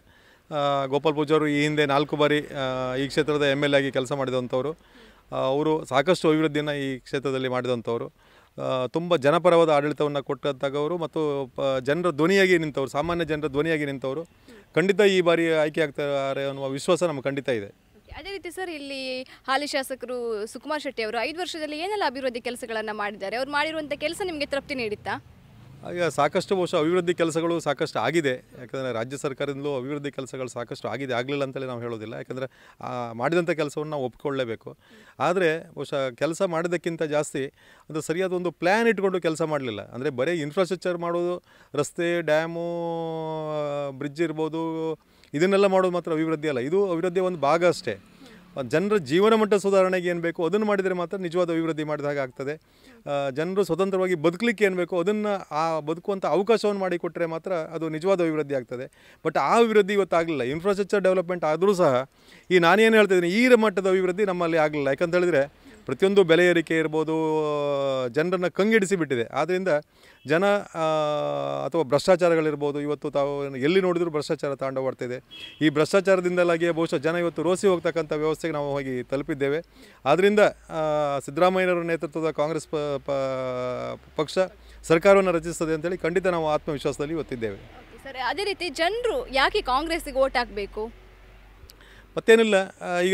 ಆ, ಗೋಪಾಲ್ ಪೂಜಾರು ಈ ಹಿಂದೆ ನಾಲ್ಕು ಬಾರಿ ಆ, ಈ ಕ್ಷೇತ್ರದ ಎಮ್ ಎಲ್ ಎ ಆಗಿ ಕೆಲಸ ಮಾಡಿದಂಥವ್ರು ಆ, ಅವರು ಸಾಕಷ್ಟು ಅಭಿವೃದ್ಧಿಯನ್ನು ಈ ಕ್ಷೇತ್ರದಲ್ಲಿ ಮಾಡಿದಂಥವ್ರು ತುಂಬ ಜನಪರವಾದ ಆಡಳಿತವನ್ನು ಕೊಟ್ಟಂಥವರು ಮತ್ತು ಪ ಜನರ ಧ್ವನಿಯಾಗಿ ನಿಂತವರು ಸಾಮಾನ್ಯ ಜನರ ಧ್ವನಿಯಾಗಿ ನಿಂತವರು ಖಂಡಿತ ಈ ಬಾರಿ ಆಯ್ಕೆ ಆಗ್ತಾರೆ ಅನ್ನುವ ವಿಶ್ವಾಸ ನಮ್ಗೆ ಖಂಡಿತ ಇದೆ ಅದೇ ರೀತಿ ಸರ್ ಇಲ್ಲಿ ಹಾಲಿ ಶಾಸಕರು ಸುಕುಮಾರ್ ಶೆಟ್ಟಿ ಅವರು ಐದು ವರ್ಷದಲ್ಲಿ ಏನೆಲ್ಲ ಅಭಿವೃದ್ಧಿ ಕೆಲಸಗಳನ್ನು ಮಾಡಿದ್ದಾರೆ ಅವ್ರು ಮಾಡಿರುವಂಥ ಕೆಲಸ ನಿಮಗೆ ತೃಪ್ತಿ ನೀಡಿತ್ತಾ ಈಗ ಸಾಕಷ್ಟು ಬಹುಶಃ ಅಭಿವೃದ್ಧಿ ಕೆಲಸಗಳು ಸಾಕಷ್ಟು ಆಗಿದೆ ಯಾಕಂದರೆ ರಾಜ್ಯ ಸರ್ಕಾರದಿಂದಲೂ ಅಭಿವೃದ್ಧಿ ಕೆಲಸಗಳು ಸಾಕಷ್ಟು ಆಗಿದೆ ಆಗಲಿಲ್ಲ ಅಂತಲೇ ನಾವು ಹೇಳೋದಿಲ್ಲ ಯಾಕಂದರೆ ಮಾಡಿದಂಥ ಕೆಲಸವನ್ನು ನಾವು ಒಪ್ಕೊಳ್ಳೇಬೇಕು ಆದರೆ ಬಹುಶಃ ಕೆಲಸ ಮಾಡಿದ್ದಕ್ಕಿಂತ ಜಾಸ್ತಿ ಅದು ಸರಿಯಾದ ಒಂದು ಪ್ಲ್ಯಾನ್ ಇಟ್ಕೊಂಡು ಕೆಲಸ ಮಾಡಲಿಲ್ಲ ಅಂದರೆ ಬರೀ ಇನ್ಫ್ರಾಸ್ಟ್ರಕ್ಚರ್ ಮಾಡೋದು ರಸ್ತೆ ಡ್ಯಾಮು ಬ್ರಿಡ್ಜ್ ಇರ್ಬೋದು ಇದನ್ನೆಲ್ಲ ಮಾಡೋದು ಮಾತ್ರ ಅಭಿವೃದ್ಧಿ ಅಲ್ಲ ಇದು ಅಭಿವೃದ್ಧಿಯ ಒಂದು ಭಾಗ ಅಷ್ಟೇ ಜನರ ಜೀವನ ಮಟ್ಟ ಸುಧಾರಣೆಗೆ ಏನು ಬೇಕು ಅದನ್ನು ಮಾಡಿದರೆ ಮಾತ್ರ ನಿಜವಾದ ಅಭಿವೃದ್ಧಿ ಮಾಡಿದ ಹಾಗೆ ಆಗ್ತದೆ ಆ, ಜನರು ಸ್ವತಂತ್ರವಾಗಿ ಬದುಕಲಿಕ್ಕೆ ಏನು ಬೇಕು ಅದನ್ನು ಆ ಬದುಕುವಂಥ ಅವಕಾಶವನ್ನು ಮಾಡಿಕೊಟ್ರೆ ಮಾತ್ರ ಅದು ನಿಜವಾದ ಅಭಿವೃದ್ಧಿ ಆಗ್ತದೆ ಬಟ್ ಆ ಅಭಿವೃದ್ಧಿ ಇವತ್ತು ಆಗಲಿಲ್ಲ ಇನ್ಫ್ರಾಸ್ಟ್ರಕ್ಚರ್ ಡೆವಲಪ್ಮೆಂಟ್ ಆದರೂ ಸಹ ಈ ನಾನೇನು ಹೇಳ್ತಿದ್ದೀನಿ ಈ ಮಟ್ಟದ ಅಭಿವೃದ್ಧಿ ನಮ್ಮಲ್ಲಿ ಆಗಲಿಲ್ಲ ಯಾಕಂತ ಹೇಳಿದರೆ ಪ್ರತಿಯೊಂದು ಬೆಲೆ ಏರಿಕೆ ಇರ್ಬೋದು ಜನರನ್ನು ಕಂಗೆಡಿಸಿ ಬಿಟ್ಟಿದೆ ಆದ್ದರಿಂದ ಜನ ಆ, ಅಥವಾ ಭ್ರಷ್ಟಾಚಾರಗಳಿರ್ಬೋದು ಇವತ್ತು ತಾವು ಎಲ್ಲಿ ನೋಡಿದರೂ ಭ್ರಷ್ಟಾಚಾರ ತಾಂಡವಾಡ್ತಿದೆ ಈ ಭ್ರಷ್ಟಾಚಾರದಿಂದಲಾಗಿ ಬಹುಶಃ ಜನ ಇವತ್ತು ರೋಸಿ ಹೋಗ್ತಕ್ಕಂಥ ವ್ಯವಸ್ಥೆಗೆ ನಾವು ಹೋಗಿ ತಲುಪಿದ್ದೇವೆ ಆದ್ದರಿಂದ ಆ, ಸಿದ್ದರಾಮಯ್ಯನವರ ನೇತೃತ್ವದ ಕಾಂಗ್ರೆಸ್ ಪ ಪ- ಪಕ್ಷ ಸರ್ಕಾರವನ್ನು ರಚಿಸ್ತದೆ ಅಂತೇಳಿ ಖಂಡಿತ ನಾವು ಆತ್ಮವಿಶ್ವಾಸದಲ್ಲಿ ಇವತ್ತಿದ್ದೇವೆ ಸರ್ ಅದೇ ರೀತಿ ಜನರು ಯಾಕೆ ಕಾಂಗ್ರೆಸ್ಗೆ ಓಟ್ ಹಾಕಬೇಕು ಮತ್ತೇನಿಲ್ಲ ಆ, ಈಗ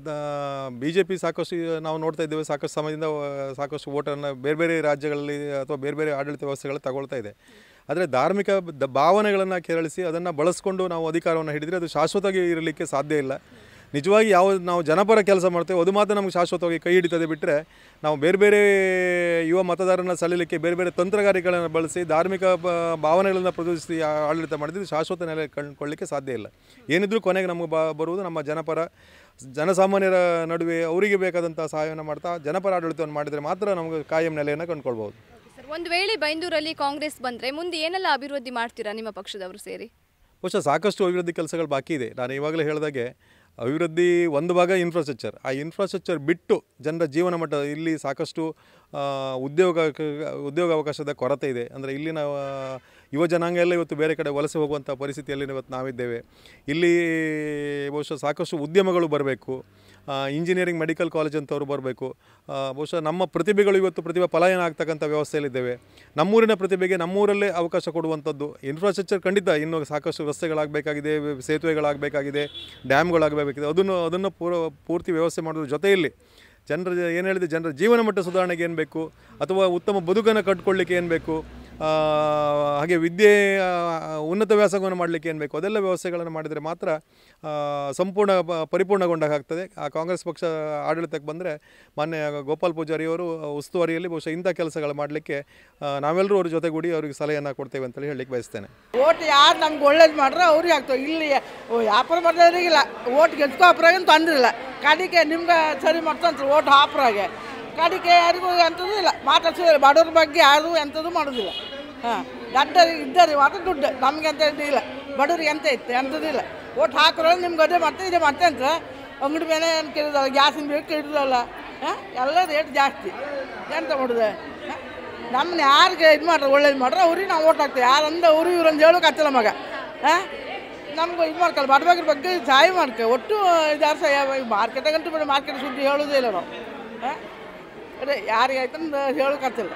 ಬಿ ಜೆ ಪಿ ಸಾಕಷ್ಟು ಈಗ ನಾವು ನೋಡ್ತಾ ಇದ್ದೇವೆ ಸಾಕಷ್ಟು ಸಮಯದಿಂದ ಆ, ಸಾಕಷ್ಟು ಓಟನ್ನು ಬೇರೆ ಬೇರೆ ರಾಜ್ಯಗಳಲ್ಲಿ ಅಥವಾ ಬೇರೆ ಬೇರೆ ಆಡಳಿತ ವ್ಯವಸ್ಥೆಗಳು ತಗೊಳ್ತಾ ಇದೆ ಆದರೆ ಧಾರ್ಮಿಕ ದ ಭಾವನೆಗಳನ್ನು ಕೆರಳಿಸಿ ಅದನ್ನು ಬಳಸ್ಕೊಂಡು ನಾವು ಅಧಿಕಾರವನ್ನು ಹಿಡಿದರೆ ಅದು ಶಾಶ್ವತವಾಗಿ ಇರಲಿಕ್ಕೆ ಸಾಧ್ಯ ಇಲ್ಲ ನಿಜವಾಗಿ ಯಾವ ನಾವು ಜನಪರ ಕೆಲಸ ಮಾಡ್ತೇವೆ ಅದು ಮಾತ್ರ ನಮಗೆ ಶಾಶ್ವತವಾಗಿ ಕೈ ಹಿಡಿತದೆ ಬಿಟ್ಟರೆ ನಾವು ಬೇರೆ ಬೇರೆ ಯುವ ಮತದಾರರನ್ನ ಸೆಳೆಯಲಿಕ್ಕೆ ಬೇರೆ ಬೇರೆ ತಂತ್ರಗಾರಿಕೆಗಳನ್ನು ಬಳಸಿ ಧಾರ್ಮಿಕ ಬ- ಭಾವನೆಗಳನ್ನು ಪ್ರದರ್ಶಿಸಿ ಆ- ಆಡಳಿತ ಮಾಡಿದ್ರೆ ಶಾಶ್ವತ ನೆಲೆ ಕಂಡುಕೊಳ್ಳಿಕ್ಕೆ ಸಾಧ್ಯ ಇಲ್ಲ ಏನಿದ್ರೂ ಕೊನೆಗೆ ನಮಗೆ ಬ ಬರುವುದು ನಮ್ಮ ಜನಪರ ಜನಸಾಮಾನ್ಯರ ನಡುವೆ ಅವರಿಗೆ ಬೇಕಾದಂಥ ಸಹಾಯವನ್ನು ಮಾಡ್ತಾ ಜನಪರ ಆಡಳಿತವನ್ನು ಮಾಡಿದರೆ ಮಾತ್ರ ನಮಗೆ ಕಾಯಂ ನೆಲೆಯನ್ನು ಕಂಡುಕೊಳ್ಬೋದು ಸರ್ ಒಂದು ವೇಳೆ ಬೈಂದೂರಲ್ಲಿ ಕಾಂಗ್ರೆಸ್ ಬಂದರೆ ಮುಂದೆ ಏನೆಲ್ಲ ಅಭಿವೃದ್ಧಿ ಮಾಡ್ತೀರಾ ನಿಮ್ಮ ಪಕ್ಷದವರು ಸೇರಿ ಬಹುಶಃ ಸಾಕಷ್ಟು ಅಭಿವೃದ್ಧಿ ಕೆಲಸಗಳು ಬಾಕಿ ಇದೆ ನಾನು ಇವಾಗಲೇ ಹೇಳಿದಾಗೆ ಅಭಿವೃದ್ಧಿ ಒಂದು ಭಾಗ ಇನ್ಫ್ರಾಸ್ಟ್ರಕ್ಚರ್ ಆ ಇನ್ಫ್ರಾಸ್ಟ್ರಕ್ಚರ್ ಬಿಟ್ಟು ಜನರ ಜೀವನ ಮಟ್ಟ ಇಲ್ಲಿ ಸಾಕಷ್ಟು ಆ, ಉದ್ಯೋಗ ಉದ್ಯೋಗಾವಕಾಶದ ಕೊರತೆ ಇದೆ ಅಂದರೆ ಇಲ್ಲಿನ ಆ, ಯುವ ಜನಾಂಗ ಎಲ್ಲ ಇವತ್ತು ಬೇರೆ ಕಡೆ ವಲಸೆ ಹೋಗುವಂಥ ಪರಿಸ್ಥಿತಿಯಲ್ಲಿ ಇವತ್ತು ನಾವಿದ್ದೇವೆ ಇಲ್ಲಿ ಬಹುಶಃ ಸಾಕಷ್ಟು ಉದ್ಯಮಗಳು ಬರಬೇಕು ಇಂಜಿನಿಯರಿಂಗ್ ಮೆಡಿಕಲ್ ಕಾಲೇಜ್ ಅಂತವರು ಬರಬೇಕು ಬಹುಶಃ ನಮ್ಮ ಪ್ರತಿಭೆಗಳು ಇವತ್ತು ಪ್ರತಿಭೆ ಪಲಾಯನ ಆಗ್ತಕ್ಕಂಥ ವ್ಯವಸ್ಥೆಯಲ್ಲಿದ್ದೇವೆ ನಮ್ಮೂರಿನ ಪ್ರತಿಭೆಗೆ ನಮ್ಮೂರಲ್ಲೇ ಅವಕಾಶ ಕೊಡುವಂಥದ್ದು ಇನ್ಫ್ರಾಸ್ಟ್ರಕ್ಚರ್ ಖಂಡಿತ ಇನ್ನು ಸಾಕಷ್ಟು ರಸ್ತೆಗಳಾಗಬೇಕಾಗಿದೆ ಸೇತುವೆಗಳಾಗಬೇಕಾಗಿದೆ ಡ್ಯಾಮ್ಗಳಾಗಬೇಕಾಗಿದೆ ಅದನ್ನು ಅದನ್ನು ಪೂರ ಪೂರ್ತಿ ವ್ಯವಸ್ಥೆ ಮಾಡೋದ್ರ ಜೊತೆಯಲ್ಲಿ ಜನರ ಏನು ಹೇಳಿದೆ ಜನರ ಜೀವನ ಮಟ್ಟ ಸುಧಾರಣೆಗೆ ಏನು ಬೇಕು ಅಥವಾ ಉತ್ತಮ ಬದುಕನ್ನು ಕಟ್ಕೊಳ್ಳಿಕ್ಕೆ ಏನು ಬೇಕು ಆ, ಹಾಗೆ ವಿದ್ಯೆ ಆ, ಉನ್ನತ ವ್ಯಾಸಂಗವನ್ನು ಮಾಡಲಿಕ್ಕೆ ಏನು ಬೇಕು ಅದೆಲ್ಲ ವ್ಯವಸ್ಥೆಗಳನ್ನು ಮಾಡಿದರೆ ಮಾತ್ರ ಆ, ಸಂಪೂರ್ಣ ಪ- ಪರಿಪೂರ್ಣಗೊಂಡಾಗ ಆಗ್ತದೆ ಆ ಕಾಂಗ್ರೆಸ್ ಪಕ್ಷ ಆಡಳಿತಕ್ಕೆ ಬಂದರೆ ಮಾನ್ಯ ಗೋಪಾಲ್ ಪೂಜಾರಿಯವರು ಉಸ್ತುವಾರಿಯಲ್ಲಿ ಬಹುಶಃ ಇಂಥ ಕೆಲಸಗಳು ಮಾಡಲಿಕ್ಕೆ ನಾವೆಲ್ಲರೂ ಅವ್ರ ಜೊತೆಗೂಡಿ ಅವರಿಗೆ ಸಲಹೆಯನ್ನು ಕೊಡ್ತೇವೆ ಅಂತೇಳಿ ಹೇಳಲಿಕ್ಕೆ ಬಯಸ್ತೇನೆ ಓಟ್ ಯಾರು ನಮ್ಗೆ ಒಳ್ಳೇದು ಮಾಡ್ರೆ ಅವ್ರಿಗೆ ಆಗ್ತವೆ ಇಲ್ಲಿ ವ್ಯಾಪಾರ ಮಾಡಿದವರಿಗಿಲ್ಲ ಓಟ್ ಗೆದ್ಕೋ ಅಪ್ರಾಗೇನು ತೊಂದ್ರೆ ಇಲ್ಲ ಕಡಿಗೆ ನಿಮ್ಗೆ ಸರಿ ಮಾಡ್ತಂತಾರೆ ಓಟ್ ಹಾಪ್ರಾಗೆ ಕಡಿಗೆ ಯಾರಿಗೂ ಎಂಥದ್ದು ಇಲ್ಲ ಮಾತಾಡ್ಸೋದಿಲ್ಲ ಬಡವ್ರ ಬಗ್ಗೆ ಯಾರು ಎಂಥದ್ದು ಮಾಡೋದಿಲ್ಲ ಹಾಂ ದಡ್ಡ ಇದ್ದಾರೆ ಮಾತ್ರ ದುಡ್ಡು ನಮ್ಗೆ ಎಂತ ಇಲ್ಲ ಬಡವ್ರಿಗೆ ಎಂತ ಇತ್ತು ಎಂಥದ್ದು ಇಲ್ಲ ಓಟ್ ಹಾಕಿರೋ ನಿಮ್ಗೆ ಅದೇ ಮಾಡ್ತೆ ಇದೇ ಮಾಡ್ತೆ ಅಂತ ಅಂಗಡಿ ಮೇಲೆ ಏನು ಕೇಳಿದಲ್ಲ ಗ್ಯಾಸಿನ ಬೇಕು ಕೇಳಿದಲ್ಲ ಹಾಂ ಎಲ್ಲ ರೇಟ್ ಜಾಸ್ತಿ ಎಂತ ಮಾಡೋದು ಹಾಂ ನಮ್ಮನ್ನ ಯಾರಿಗೆ ಇದು ಮಾಡ್ರೆ ಒಳ್ಳೇದು ಮಾಡ್ರೆ ಅವ್ರಿಗೆ ನಾವು ಓಟ್ ಹಾಕ್ತೀವಿ ಯಾರಂದ ಅವ್ರು ಇವ್ರಂದು ಹೇಳೋಕೆ ಆಗ್ತಿಲ್ಲ ಮಗ ಹಾಂ ನಮ್ಗೆ ಇದು ಮಾಡ್ಕೊಳ್ಳಿ ಬಡಬಗ್ರ ಬಗ್ಗೆ ಸಹಾಯ ಮಾಡ್ಕೊ ಒಟ್ಟು ಇದು ಯಾರು ಸಹ ಮಾರ್ಕೆಟಾಗಂತೂ ಬೇಡ ಮಾರ್ಕೆಟ್ ಸುದ್ದಿ ಹೇಳೋದೇ ಇಲ್ಲ ನಾವು ಹಾಂ ಅದೇ ಯಾರಿಗೆ ಆಯ್ತು ಅಂತ ಹೇಳೋಕೆ ಆಗ್ತಿಲ್ಲ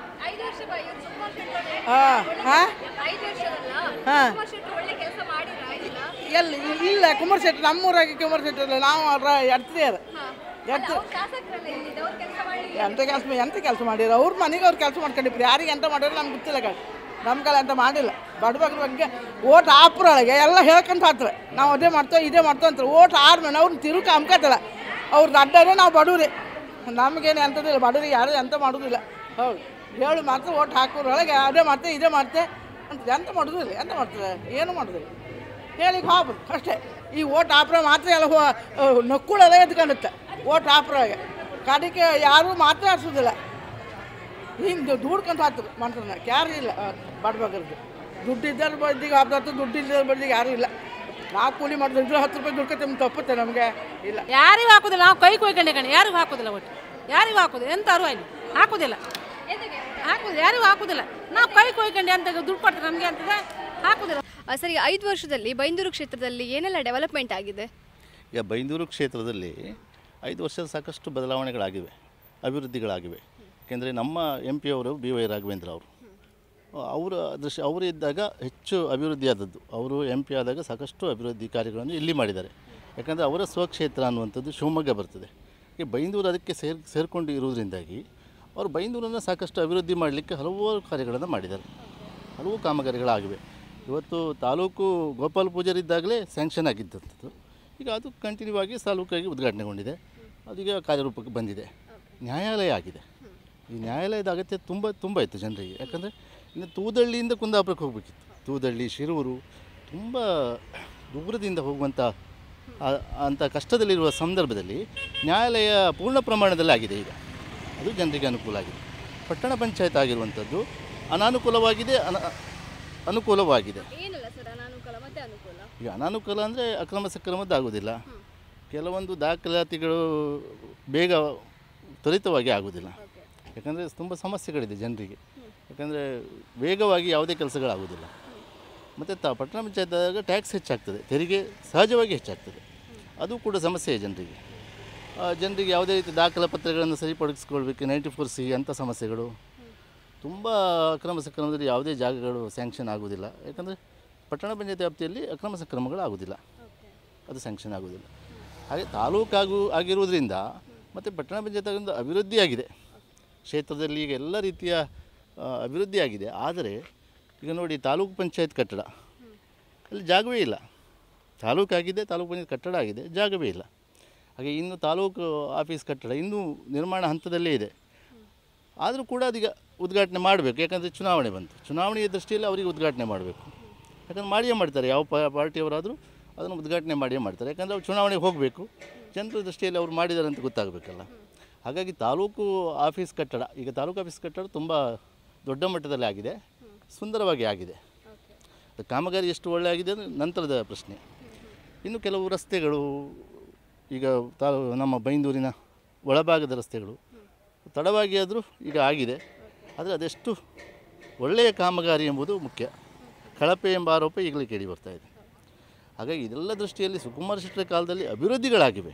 ಹಾಂ ಹಾಂ ಹಾಂ ಎಲ್ಲಿ ಇಲ್ಲ ಕುಮಾರ್ ಶೆಟ್ಟಿ ನಮ್ಮೂರಾಗಿ ಕುಮಾರ್ ಶೆಟ್ಟಿ ಇಲ್ಲ ನಾವು ಎಡ್ತಿದ್ದಾರೆ ಎಡ್ತು ಎಂತ ಕೆಲಸ ಎಂತ ಕೆಲಸ ಮಾಡಿರ ಅವ್ರ ಮನೆಗೆ ಅವ್ರು ಕೆಲಸ ಮಾಡ್ಕೊಂಡಿದ್ರು ಯಾರಿಗೆ ಎಂತ ಮಾಡಿರೋ ನಮ್ಗೆ ಗೊತ್ತಿಲ್ಲ ಕಣ್ ನಮ್ಗೆಲ್ಲ ಎಂತ ಮಾಡಿಲ್ಲ ಬಡಬಗ್ರ ಬಗ್ಗೆ ಓಟ್ ಆಪ್ರೊಳಗೆ ಎಲ್ಲ ಹೇಳ್ಕೊಂತ ಹಾಕ್ತಾರೆ ನಾವು ಅದೇ ಮಾಡ್ತೇವೆ ಇದೇ ಮಾಡ್ತೇವೆ ಅಂತಾರೆ ಓಟ್ ಆದ್ಮೇಲೆ ಅವ್ರನ್ನ ತಿರುಗಿ ಅಮ್ಕತ್ತಲ್ಲ ಅವ್ರದ್ದು ಅಡ್ಡಾರೆ ನಾವು ಬಡವ್ರಿ ನಮಗೇನು ಎಂಥದಿಲ್ಲ ಬಡವ್ರಿಗೆ ಯಾರು ಎಂತ ಮಾಡೋದಿಲ್ಲ ಹೌದು ಹೇಳು ಮಾತ್ರ ಓಟ್ ಹಾಕೋದ್ರೊಳಗೆ ಅದೇ ಮಾಡ್ತೆ ಇದೇ ಮಾಡ್ತೆ ಅಂತ ಎಂತ ಮಾಡೋದಿಲ್ಲ ಎಂತ ಮಾಡ್ತಾರೆ ಏನು ಮಾಡೋದಿಲ್ಲ ಹೇಳಿಗೆ ಹೋಗ್ಬೋದು ಅಷ್ಟೇ ಈ ಓಟ್ ಆಪ್ರ ಮಾತ್ರ ಎಲ್ಲ ಹೋ ನಕ್ಕುಳೆಲ್ಲ ಎದ್ಕೊಂಡುತ್ತೆ ಓಟ್ ಆಪ್ರಾಗೆ ಕಡೆಗೆ ಯಾರೂ ಮಾತಾಡ್ಸೋದಿಲ್ಲ ಹಿಂಗೆ ದುಡ್ಕೊಂತ ಹಾಕ್ತದೆ ಮಂತ್ರನ ಯಾರು ಇಲ್ಲ ಬಡಬಗ್ರದ್ದು ದುಡ್ಡು ಇದ್ದವ್ರ ಬಡ್ಡಿಗೆ ಹಬ್ಬತ್ತು ದುಡ್ಡು ಇದ್ದವ್ರ ಬಡ್ಡಿಗೆ ಯಾರೂ ಇಲ್ಲ ನಾವು ಕೂಲಿ ಮಾಡಿದ್ರೆ ಇದ್ರೆ ಹತ್ತು ರೂಪಾಯಿ ದುಡ್ಕೊತೀವಿ ತಪ್ಪುತ್ತೆ ನಮಗೆ ಇಲ್ಲ ಯಾರಿಗೂ ಹಾಕೋದಿಲ್ಲ ನಾವು ಕೈ ಕೊಯ್ಕೊಂಡೆ ಕಣೆ ಯಾರಿಗೂ ಹಾಕೋದಿಲ್ಲ ಒಟ್ಟು ಯಾರಿಗೂ ಹಾಕೋದಿಲ್ಲ ಎಂತಾರು ಅಲ್ಲಿ ಹಾಕೋದಿಲ್ಲ ಹಾಕೋದಿಲ್ಲ ಯಾರಿಗೂ ಹಾಕೋದಿಲ್ಲ ನಾವು ಕೈ ಕೊಯ್ಕೊಂಡು ಅಂತ ದುಡ್ಡು ಕೊಡ್ತಾರೆ ನಮಗೆ ಅಂತದ ಹಾಕೋದಿಲ್ಲ ಆ, ಸರ್ ಈಗ ಐದು ವರ್ಷದಲ್ಲಿ ಬೈಂದೂರು ಕ್ಷೇತ್ರದಲ್ಲಿ ಏನೆಲ್ಲ ಡೆವಲಪ್ಮೆಂಟ್ ಆಗಿದೆ ಈಗ ಬೈಂದೂರು ಕ್ಷೇತ್ರದಲ್ಲಿ ಐದು ವರ್ಷದ ಸಾಕಷ್ಟು ಬದಲಾವಣೆಗಳಾಗಿವೆ ಅಭಿವೃದ್ಧಿಗಳಾಗಿವೆ ಯಾಕೆಂದರೆ ನಮ್ಮ ಎಂ ಪಿ ಅವರು ಬಿ ವೈ ರಾಘವೇಂದ್ರ ಅವರು ಅವರ ದೃಶ್ಯ ಅವರು ಇದ್ದಾಗ ಹೆಚ್ಚು ಅಭಿವೃದ್ಧಿ ಆದದ್ದು ಅವರು ಎಂ ಪಿ ಆದಾಗ ಸಾಕಷ್ಟು ಅಭಿವೃದ್ಧಿ ಕಾರ್ಯಗಳನ್ನು ಇಲ್ಲಿ ಮಾಡಿದ್ದಾರೆ ಯಾಕಂದರೆ ಅವರ ಸ್ವಕ್ಷೇತ್ರ ಅನ್ನುವಂಥದ್ದು ಶಿವಮೊಗ್ಗ ಬರ್ತದೆ ಈ ಬೈಂದೂರು ಅದಕ್ಕೆ ಸೇರ್ ಸೇರಿಕೊಂಡು ಇರುವುದರಿಂದಾಗಿ ಅವರು ಬೈಂದೂರನ್ನು ಸಾಕಷ್ಟು ಅಭಿವೃದ್ಧಿ ಮಾಡಲಿಕ್ಕೆ ಹಲವಾರು ಕಾರ್ಯಗಳನ್ನು ಮಾಡಿದ್ದಾರೆ ಹಲವು ಕಾಮಗಾರಿಗಳಾಗಿವೆ ಇವತ್ತು ತಾಲೂಕು ಗೋಪಾಲ್ ಪೂಜಾರಿದ್ದಾಗಲೇ ಸ್ಯಾಂಕ್ಷನ್ ಆಗಿದ್ದಂಥದ್ದು ಈಗ ಅದು ಕಂಟಿನ್ಯೂ ಆಗಿ ತಾಲೂಕಾಗಿ ಉದ್ಘಾಟನೆಗೊಂಡಿದೆ ಅದೀಗ ಕಾರ್ಯರೂಪಕ್ಕೆ ಬಂದಿದೆ ನ್ಯಾಯಾಲಯ ಆಗಿದೆ ಈ ನ್ಯಾಯಾಲಯದ ಅಗತ್ಯ ತುಂಬ ತುಂಬ ಇತ್ತು ಜನರಿಗೆ ಯಾಕಂದರೆ ಇನ್ನು ತೂದಳ್ಳಿಯಿಂದ ಕುಂದಾಪುರಕ್ಕೆ ಹೋಗಬೇಕಿತ್ತು ತೂದಳ್ಳಿ ಶಿರೂರು ತುಂಬ ದೂರದಿಂದ ಹೋಗುವಂಥ ಆ- ಅಂಥ ಕಷ್ಟದಲ್ಲಿರುವ ಸಂದರ್ಭದಲ್ಲಿ ನ್ಯಾಯಾಲಯ ಪೂರ್ಣ ಪ್ರಮಾಣದಲ್ಲಿ ಆಗಿದೆ ಈಗ ಅದು ಜನರಿಗೆ ಅನುಕೂಲ ಆಗಿದೆ ಪಟ್ಟಣ ಪಂಚಾಯತ್ ಆಗಿರುವಂಥದ್ದು ಅನಾನುಕೂಲವಾಗಿದೆ ಅನ ಅನುಕೂಲವಾಗಿದೆ ಏನಲ್ಲ ಸರ್ ಅನಾನುಕೂಲ ಮತ್ತೆ ಅನುಕೂಲ ಈಗ ಅನಾನುಕೂಲ ಅಂದರೆ ಅಕ್ರಮ ಸಕ್ರಮದ್ದಾಗೋದಿಲ್ಲ ಕೆಲವೊಂದು ದಾಖಲಾತಿಗಳು ಬೇಗ ತ್ವರಿತವಾಗಿ ಆಗೋದಿಲ್ಲ ಯಾಕಂದರೆ ತುಂಬ ಸಮಸ್ಯೆಗಳಿದೆ ಜನರಿಗೆ ಯಾಕಂದರೆ ವೇಗವಾಗಿ ಯಾವುದೇ ಕೆಲಸಗಳಾಗೋದಿಲ್ಲ ಮತ್ತು ತ ಪಟ್ಟಣ ಪಂಚಾಯತ್ದಾಗ ಟ್ಯಾಕ್ಸ್ ಹೆಚ್ಚಾಗ್ತದೆ ತೆರಿಗೆ ಸಹಜವಾಗಿ ಹೆಚ್ಚಾಗ್ತದೆ ಅದು ಕೂಡ ಸಮಸ್ಯೆ ಜನರಿಗೆ ಆ, ಜನರಿಗೆ ಯಾವುದೇ ರೀತಿ ದಾಖಲಾ ಪತ್ರಗಳನ್ನು ಸರಿಪಡಿಸ್ಕೊಳ್ಬೇಕು ನೈಂಟಿ ಫೋರ್ ಸಿ ಅಂಥ ಸಮಸ್ಯೆಗಳು ತುಂಬ ಅಕ್ರಮ ಸಕ್ರಮದಲ್ಲಿ ಯಾವುದೇ ಜಾಗಗಳು ಸ್ಯಾಂಕ್ಷನ್ ಆಗೋದಿಲ್ಲ ಯಾಕಂದರೆ ಪಟ್ಟಣ ಪಂಚಾಯತ್ ವ್ಯಾಪ್ತಿಯಲ್ಲಿ ಅಕ್ರಮ ಸಕ್ರಮಗಳು ಆಗೋದಿಲ್ಲ ಅದು ಸ್ಯಾಂಕ್ಷನ್ ಆಗೋದಿಲ್ಲ ಹಾಗೆ ತಾಲೂಕಾಗು ಆಗಿರುವುದರಿಂದ ಮತ್ತು ಪಟ್ಟಣ ಪಂಚಾಯತ್ ಒಂದು ಅಭಿವೃದ್ಧಿ ಆಗಿದೆ ಕ್ಷೇತ್ರದಲ್ಲಿ ಈಗ ಎಲ್ಲ ರೀತಿಯ ಆ, ಅಭಿವೃದ್ಧಿ ಆಗಿದೆ ಆದರೆ ಈಗ ನೋಡಿ ತಾಲೂಕು ಪಂಚಾಯತ್ ಕಟ್ಟಡ ಅಲ್ಲಿ ಜಾಗವೇ ಇಲ್ಲ ತಾಲೂಕಾಗಿದೆ ತಾಲೂಕು ಪಂಚಾಯತ್ ಕಟ್ಟಡ ಆಗಿದೆ ಜಾಗವೇ ಇಲ್ಲ ಹಾಗೆ ಇನ್ನು ತಾಲೂಕು ಆಫೀಸ್ ಕಟ್ಟಡ ಇನ್ನೂ ನಿರ್ಮಾಣ ಹಂತದಲ್ಲೇ ಇದೆ ಆದರೂ ಕೂಡ ಅದೀಗ ಉದ್ಘಾಟನೆ ಮಾಡಬೇಕು ಯಾಕಂದರೆ ಚುನಾವಣೆ ಬಂತು ಚುನಾವಣೆಯ ದೃಷ್ಟಿಯಲ್ಲಿ ಅವರಿಗೆ ಉದ್ಘಾಟನೆ ಮಾಡಬೇಕು ಯಾಕಂದ್ರೆ ಮಾಡಿಯೇ ಮಾಡ್ತಾರೆ ಯಾವ ಪ ಪಾರ್ಟಿಯವರಾದರೂ ಅದನ್ನು ಉದ್ಘಾಟನೆ ಮಾಡಿಯೇ ಮಾಡ್ತಾರೆ ಯಾಕಂದರೆ ಅವ್ರು ಚುನಾವಣೆಗೆ ಹೋಗಬೇಕು ಜನರ ದೃಷ್ಟಿಯಲ್ಲಿ ಅವ್ರು ಮಾಡಿದ್ದಾರೆ ಅಂತ ಗೊತ್ತಾಗಬೇಕಲ್ಲ ಹಾಗಾಗಿ ತಾಲೂಕು ಆಫೀಸ್ ಕಟ್ಟಡ ಈಗ ತಾಲೂಕು ಆಫೀಸ್ ಕಟ್ಟಡ ತುಂಬ ದೊಡ್ಡ ಮಟ್ಟದಲ್ಲಿ ಆಗಿದೆ ಸುಂದರವಾಗಿ ಆಗಿದೆ ಅದು ಕಾಮಗಾರಿ ಎಷ್ಟು ಒಳ್ಳೆ ಆಗಿದೆ ಅಂದರೆ ನಂತರದ ಪ್ರಶ್ನೆ ಇನ್ನು ಕೆಲವು ರಸ್ತೆಗಳು ಈಗ ತಾ ನಮ್ಮ ಬೈಂದೂರಿನ ಒಳಭಾಗದ ರಸ್ತೆಗಳು ತಡವಾಗಿ ಆದರೂ ಈಗ ಆಗಿದೆ ಆದರೆ ಅದೆಷ್ಟು ಒಳ್ಳೆಯ ಕಾಮಗಾರಿ ಎಂಬುದು ಮುಖ್ಯ ಕಳಪೆ ಎಂಬ ಆರೋಪ ಈಗಲೇ ಕೇಳಿ ಬರ್ತಾ ಇದೆ ಹಾಗಾಗಿ ಇದೆಲ್ಲ ದೃಷ್ಟಿಯಲ್ಲಿ ಸುಕುಮಾರ್ ಶೆಟ್ಟರ ಕಾಲದಲ್ಲಿ ಅಭಿವೃದ್ಧಿಗಳಾಗಿವೆ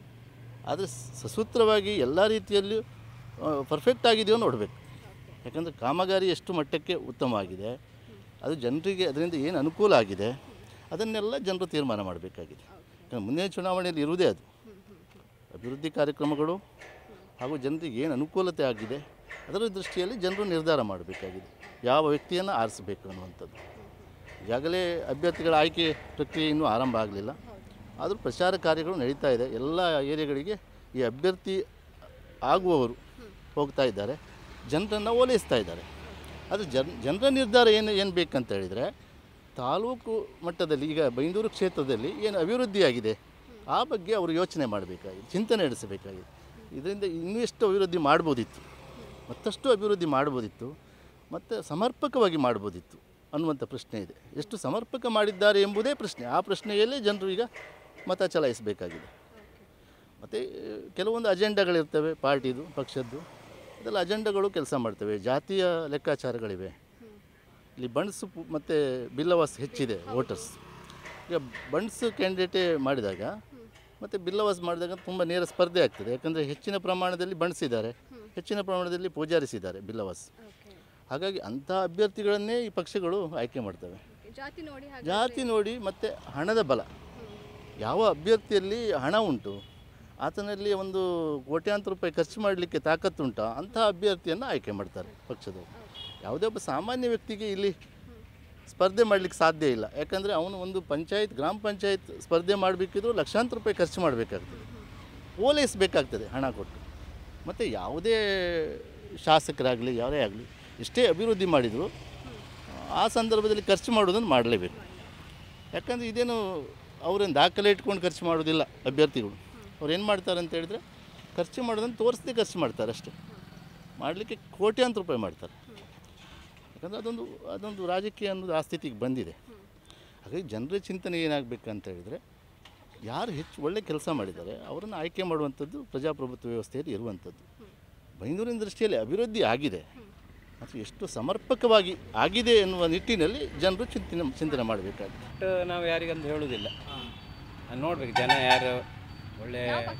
ಆದರೆ ಸಸೂತ್ರವಾಗಿ ಎಲ್ಲ ರೀತಿಯಲ್ಲಿಯೂ ಪರ್ಫೆಕ್ಟ್ ಆಗಿದೆಯೋ ನೋಡಬೇಕು ಯಾಕಂದರೆ ಕಾಮಗಾರಿ ಎಷ್ಟು ಮಟ್ಟಕ್ಕೆ ಉತ್ತಮವಾಗಿದೆ ಅದು ಜನರಿಗೆ ಅದರಿಂದ ಏನು ಅನುಕೂಲ ಆಗಿದೆ ಅದನ್ನೆಲ್ಲ ಜನರು ತೀರ್ಮಾನ ಮಾಡಬೇಕಾಗಿದೆ ಯಾಕಂದ್ರೆ ಮುಂದಿನ ಚುನಾವಣೆಯಲ್ಲಿ ಇರುವುದೇ ಅದು ಅಭಿವೃದ್ಧಿ ಕಾರ್ಯಕ್ರಮಗಳು ಹಾಗೂ ಜನರಿಗೆ ಏನು ಅನುಕೂಲತೆ ಆಗಿದೆ ಅದರ ದೃಷ್ಟಿಯಲ್ಲಿ ಜನರು ನಿರ್ಧಾರ ಮಾಡಬೇಕಾಗಿದೆ ಯಾವ ವ್ಯಕ್ತಿಯನ್ನು ಆರಿಸಬೇಕು ಅನ್ನುವಂಥದ್ದು ಈಗಾಗಲೇ ಅಭ್ಯರ್ಥಿಗಳ ಆಯ್ಕೆ ಪ್ರಕ್ರಿಯೆ ಇನ್ನೂ ಆರಂಭ ಆಗಲಿಲ್ಲ ಆದರೂ ಪ್ರಚಾರ ಕಾರ್ಯಗಳು ನಡೀತಾ ಇದೆ ಎಲ್ಲ ಏರಿಯಾಗಳಿಗೆ ಈ ಅಭ್ಯರ್ಥಿ ಆಗುವವರು ಹೋಗ್ತಾ ಇದ್ದಾರೆ ಜನರನ್ನು ಓಲೈಸ್ತಾ ಇದ್ದಾರೆ ಆದರೆ ಜನ್ ಜನರ ನಿರ್ಧಾರ ಏನು ಏನು ಬೇಕಂತ ಹೇಳಿದರೆ ತಾಲೂಕು ಮಟ್ಟದಲ್ಲಿ ಈಗ ಬೈಂದೂರು ಕ್ಷೇತ್ರದಲ್ಲಿ ಏನು ಅಭಿವೃದ್ಧಿಯಾಗಿದೆ ಆ ಬಗ್ಗೆ ಅವರು ಯೋಚನೆ ಮಾಡಬೇಕಾಗಿದೆ ಚಿಂತನೆ ನಡೆಸಬೇಕಾಗಿದೆ ಇದರಿಂದ ಇನ್ನೂ ಎಷ್ಟು ಅಭಿವೃದ್ಧಿ ಮಾಡ್ಬೋದಿತ್ತು ಮತ್ತಷ್ಟು ಅಭಿವೃದ್ಧಿ ಮಾಡ್ಬೋದಿತ್ತು ಮತ್ತು ಸಮರ್ಪಕವಾಗಿ ಮಾಡ್ಬೋದಿತ್ತು ಅನ್ನುವಂಥ ಪ್ರಶ್ನೆ ಇದೆ ಎಷ್ಟು ಸಮರ್ಪಕ ಮಾಡಿದ್ದಾರೆ ಎಂಬುದೇ ಪ್ರಶ್ನೆ ಆ ಪ್ರಶ್ನೆಯಲ್ಲೇ ಜನರು ಈಗ ಮತ ಚಲಾಯಿಸಬೇಕಾಗಿದೆ ಮತ್ತು ಕೆಲವೊಂದು ಅಜೆಂಡಾಗಳಿರ್ತವೆ ಪಾರ್ಟಿದು ಪಕ್ಷದ್ದು ಅದೆಲ್ಲ ಅಜೆಂಡಗಳು ಕೆಲಸ ಮಾಡ್ತವೆ ಜಾತಿಯ ಲೆಕ್ಕಾಚಾರಗಳಿವೆ ಇಲ್ಲಿ ಬಣ್ಸ್ ಮತ್ತು ಬಿಲ್ಲವಾಸ್ ಹೆಚ್ಚಿದೆ ವೋಟರ್ಸ್ ಈಗ ಬಣ್ಸ್ ಕ್ಯಾಂಡಿಡೇಟೇ ಮಾಡಿದಾಗ ಮತ್ತು ಬಿಲ್ಲವಾಸ್ ಮಾಡಿದಾಗ ತುಂಬ ನೇರ ಸ್ಪರ್ಧೆ ಆಗ್ತದೆ ಯಾಕಂದರೆ ಹೆಚ್ಚಿನ ಪ್ರಮಾಣದಲ್ಲಿ ಬಣ್ಸಿದ್ದಾರೆ ಹೆಚ್ಚಿನ ಪ್ರಮಾಣದಲ್ಲಿ ಪೂಜಾರಿಸಿದ್ದಾರೆ ಬಿಲ್ಲವಾಸ್ ಹಾಗಾಗಿ ಅಂಥ ಅಭ್ಯರ್ಥಿಗಳನ್ನೇ ಈ ಪಕ್ಷಗಳು ಆಯ್ಕೆ ಮಾಡ್ತವೆ ಜಾತಿ ನೋಡಿ ಹಾಗೆ ಜಾತಿ ನೋಡಿ ಮತ್ತು ಹಣದ ಬಲ ಯಾವ ಅಭ್ಯರ್ಥಿಯಲ್ಲಿ ಹಣ ಉಂಟು ಆತನಲ್ಲಿ ಒಂದು ಕೋಟ್ಯಾಂತರ ರೂಪಾಯಿ ಖರ್ಚು ಮಾಡಲಿಕ್ಕೆ ತಾಕತ್ತುಂಟ ಅಂಥ ಅಭ್ಯರ್ಥಿಯನ್ನು ಆಯ್ಕೆ ಮಾಡ್ತಾರೆ ಪಕ್ಷದವರು ಯಾವುದೇ ಒಬ್ಬ ಸಾಮಾನ್ಯ ವ್ಯಕ್ತಿಗೆ ಇಲ್ಲಿ ಸ್ಪರ್ಧೆ ಮಾಡಲಿಕ್ಕೆ ಸಾಧ್ಯ ಇಲ್ಲ ಯಾಕಂದರೆ ಅವನು ಒಂದು ಪಂಚಾಯತ್ ಗ್ರಾಮ ಪಂಚಾಯತ್ ಸ್ಪರ್ಧೆ ಮಾಡಬೇಕಿದ್ರು ಲಕ್ಷಾಂತರ ರೂಪಾಯಿ ಖರ್ಚು ಮಾಡಬೇಕಾಗ್ತದೆ ಓಲೈಸಬೇಕಾಗ್ತದೆ ಹಣ ಕೊಟ್ಟು ಮತ್ತು ಯಾವುದೇ ಶಾಸಕರಾಗಲಿ ಯಾರೇ ಆಗಲಿ ಎಷ್ಟೇ ಅಭಿವೃದ್ಧಿ ಮಾಡಿದರೂ ಆ ಸಂದರ್ಭದಲ್ಲಿ ಖರ್ಚು ಮಾಡೋದನ್ನು ಮಾಡಲೇಬೇಕು ಯಾಕಂದರೆ ಇದೇನು ಅವರೇನು ದಾಖಲೆ ಇಟ್ಕೊಂಡು ಖರ್ಚು ಮಾಡೋದಿಲ್ಲ ಅಭ್ಯರ್ಥಿಗಳು ಅವ್ರು ಏನು ಮಾಡ್ತಾರೆ ಅಂತ ಹೇಳಿದ್ರೆ ಖರ್ಚು ಮಾಡೋದನ್ನು ತೋರಿಸದೆ ಖರ್ಚು ಮಾಡ್ತಾರೆ ಅಷ್ಟೇ ಮಾಡಲಿಕ್ಕೆ ಕೋಟ್ಯಾಂತರ ರೂಪಾಯಿ ಮಾಡ್ತಾರೆ ಯಾಕಂದರೆ ಅದೊಂದು ಅದೊಂದು ರಾಜಕೀಯ ಅನ್ನೋದು ಆ ಸ್ಥಿತಿಗೆ ಬಂದಿದೆ ಹಾಗಾಗಿ ಜನರ ಚಿಂತನೆ ಏನಾಗಬೇಕಂತ ಹೇಳಿದರೆ ಯಾರು ಹೆಚ್ಚು ಒಳ್ಳೆ ಕೆಲಸ ಮಾಡಿದ್ದಾರೆ ಅವರನ್ನು ಆಯ್ಕೆ ಮಾಡುವಂಥದ್ದು ಪ್ರಜಾಪ್ರಭುತ್ವ ವ್ಯವಸ್ಥೆಯಲ್ಲಿ ಇರುವಂಥದ್ದು ಬೈಂದೂರಿನ ದೃಷ್ಟಿಯಲ್ಲಿ ಅಭಿವೃದ್ಧಿ ಆಗಿದೆ ಮತ್ತು ಎಷ್ಟು ಸಮರ್ಪಕವಾಗಿ ಆಗಿದೆ ಎನ್ನುವ ನಿಟ್ಟಿನಲ್ಲಿ ಜನರು ಚಿಂತನೆ ಚಿಂತನೆ ಮಾಡಬೇಕಾಗುತ್ತೆ ಬಟ್ ನಾವು ಯಾರಿಗಂತ ಹೇಳುವುದಿಲ್ಲ ನೋಡ್ಬೇಕು ಜನ ಯಾರು ಒಳ್ಳೆ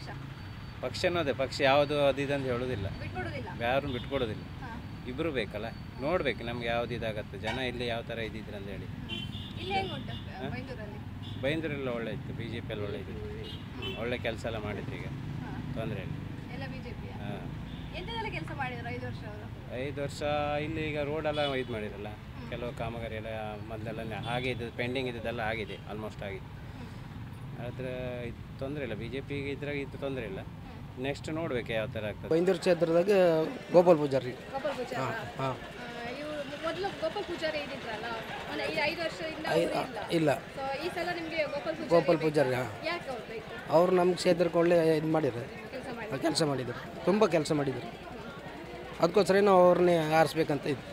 ಪಕ್ಷನೂ ಅದೇ ಪಕ್ಷ ಯಾವುದು ಅದು ಇದು ಅಂತ ಹೇಳುವುದಿಲ್ಲ ಯಾರು ಬಿಟ್ಕೊಡೋದಿಲ್ಲ ಇಬ್ಬರು ಬೇಕಲ್ಲ ನೋಡ್ಬೇಕು ನಮ್ಗೆ ಯಾವ್ದು ಇದಾಗತ್ತೆ ಜನ ಇಲ್ಲಿ ಯಾವ ಥರ ಇದ್ದಿದ್ರು ಅಂತ ಹೇಳಿ ಇಲ್ಲಿ ಹೆಂಗುಂಟು ಬೈಂದೂರಲ್ಲಿ ಬೈಂದೂರೆಲ್ಲ ಒಳ್ಳೆ ಇತ್ತು ಬಿ ಜೆ ಪಿಯಲ್ಲಿ ಒಳ್ಳೆ ಇತ್ತು ಒಳ್ಳೆ ಕೆಲಸ ಎಲ್ಲ ಮಾಡಿದ್ರು ಈಗ ತೊಂದರೆ ಇಲ್ಲ ಎಲ್ಲ ಬಿಜೆಪಿ ಹಾಂ ಎಂತೆಲ್ಲ ಕೆಲಸ ಮಾಡಿದ್ರು ಐದು ವರ್ಷ ಅವರು ಐದು ವರ್ಷ ಇಲ್ಲಿ ಈಗ ರೋಡೆಲ್ಲ ಇದು ಮಾಡಿರಲ್ಲ ಕೆಲವು ಕಾಮಗಾರಿ ಎಲ್ಲ ಮೊದಲೆಲ್ಲ ಹಾಗೆ ಇದ್ದದ್ದು ಪೆಂಡಿಂಗ್ ಇದ್ದದ್ದೆಲ್ಲ ಆಗಿದೆ ಆಲ್ಮೋಸ್ಟ್ ಆಗಿದೆ ಆದರೆ ಇದು ತೊಂದರೆ ಇಲ್ಲ ಬಿ ಜೆ ಪಿಗೆ ಇದ್ರಾಗ ಇದು ತೊಂದರೆ ಇಲ್ಲ ನೆಕ್ಸ್ಟ್ ನೋಡ್ಬೇಕು ಯಾವ ಥರ ಆಗ್ತದೆ ಬೈಂದೂರು ಕ್ಷೇತ್ರದಾಗ ಗೋಪಾಲ್ ಪೂಜಾರಿ ಗೋಪಾಲ್ ಪೂಜಾರಿ ಹಾಂ ಹಾಂ ಇವರು ಮೊದಲು ಗೋಪಾಲ್ ಪೂಜಾರಿ ಇದ್ದಿದ್ರಲ್ಲ ಒಂದು ಈ ಐದು ವರ್ಷದಿಂದ ಐ- ಅವ್ರು ಆ, ಇಲ್ಲ ಇಲ್ಲ. ಸೊ ಈ ಸಲ ನಿಮಗೆ ಗೋಪಾಲ್ ಪೂಜಾರಿ ಗೋಪಾಲ್ ಪೂಜಾರಿ ಹಾಂ ಯಾಕೆ ಅವ್ರು ಬೇಕು ಅವ್ರು ನಮ್ಮ ಕ್ಷೇತ್ರಕ್ಕೆ ಒಳ್ಳೆ ಇದು ಮಾಡಿದ್ರು ಕೆಲಸ ಮಾಡಿ ಕೆಲಸ ಮಾಡಿದರು ತುಂಬ ಕೆಲಸ ಮಾಡಿದರು ಅದಕ್ಕೋಸ್ಕರ ನಾವು ಅವ್ರನ್ನೇ ಆರಿಸ್ಬೇಕಂತ ಇದ್ದು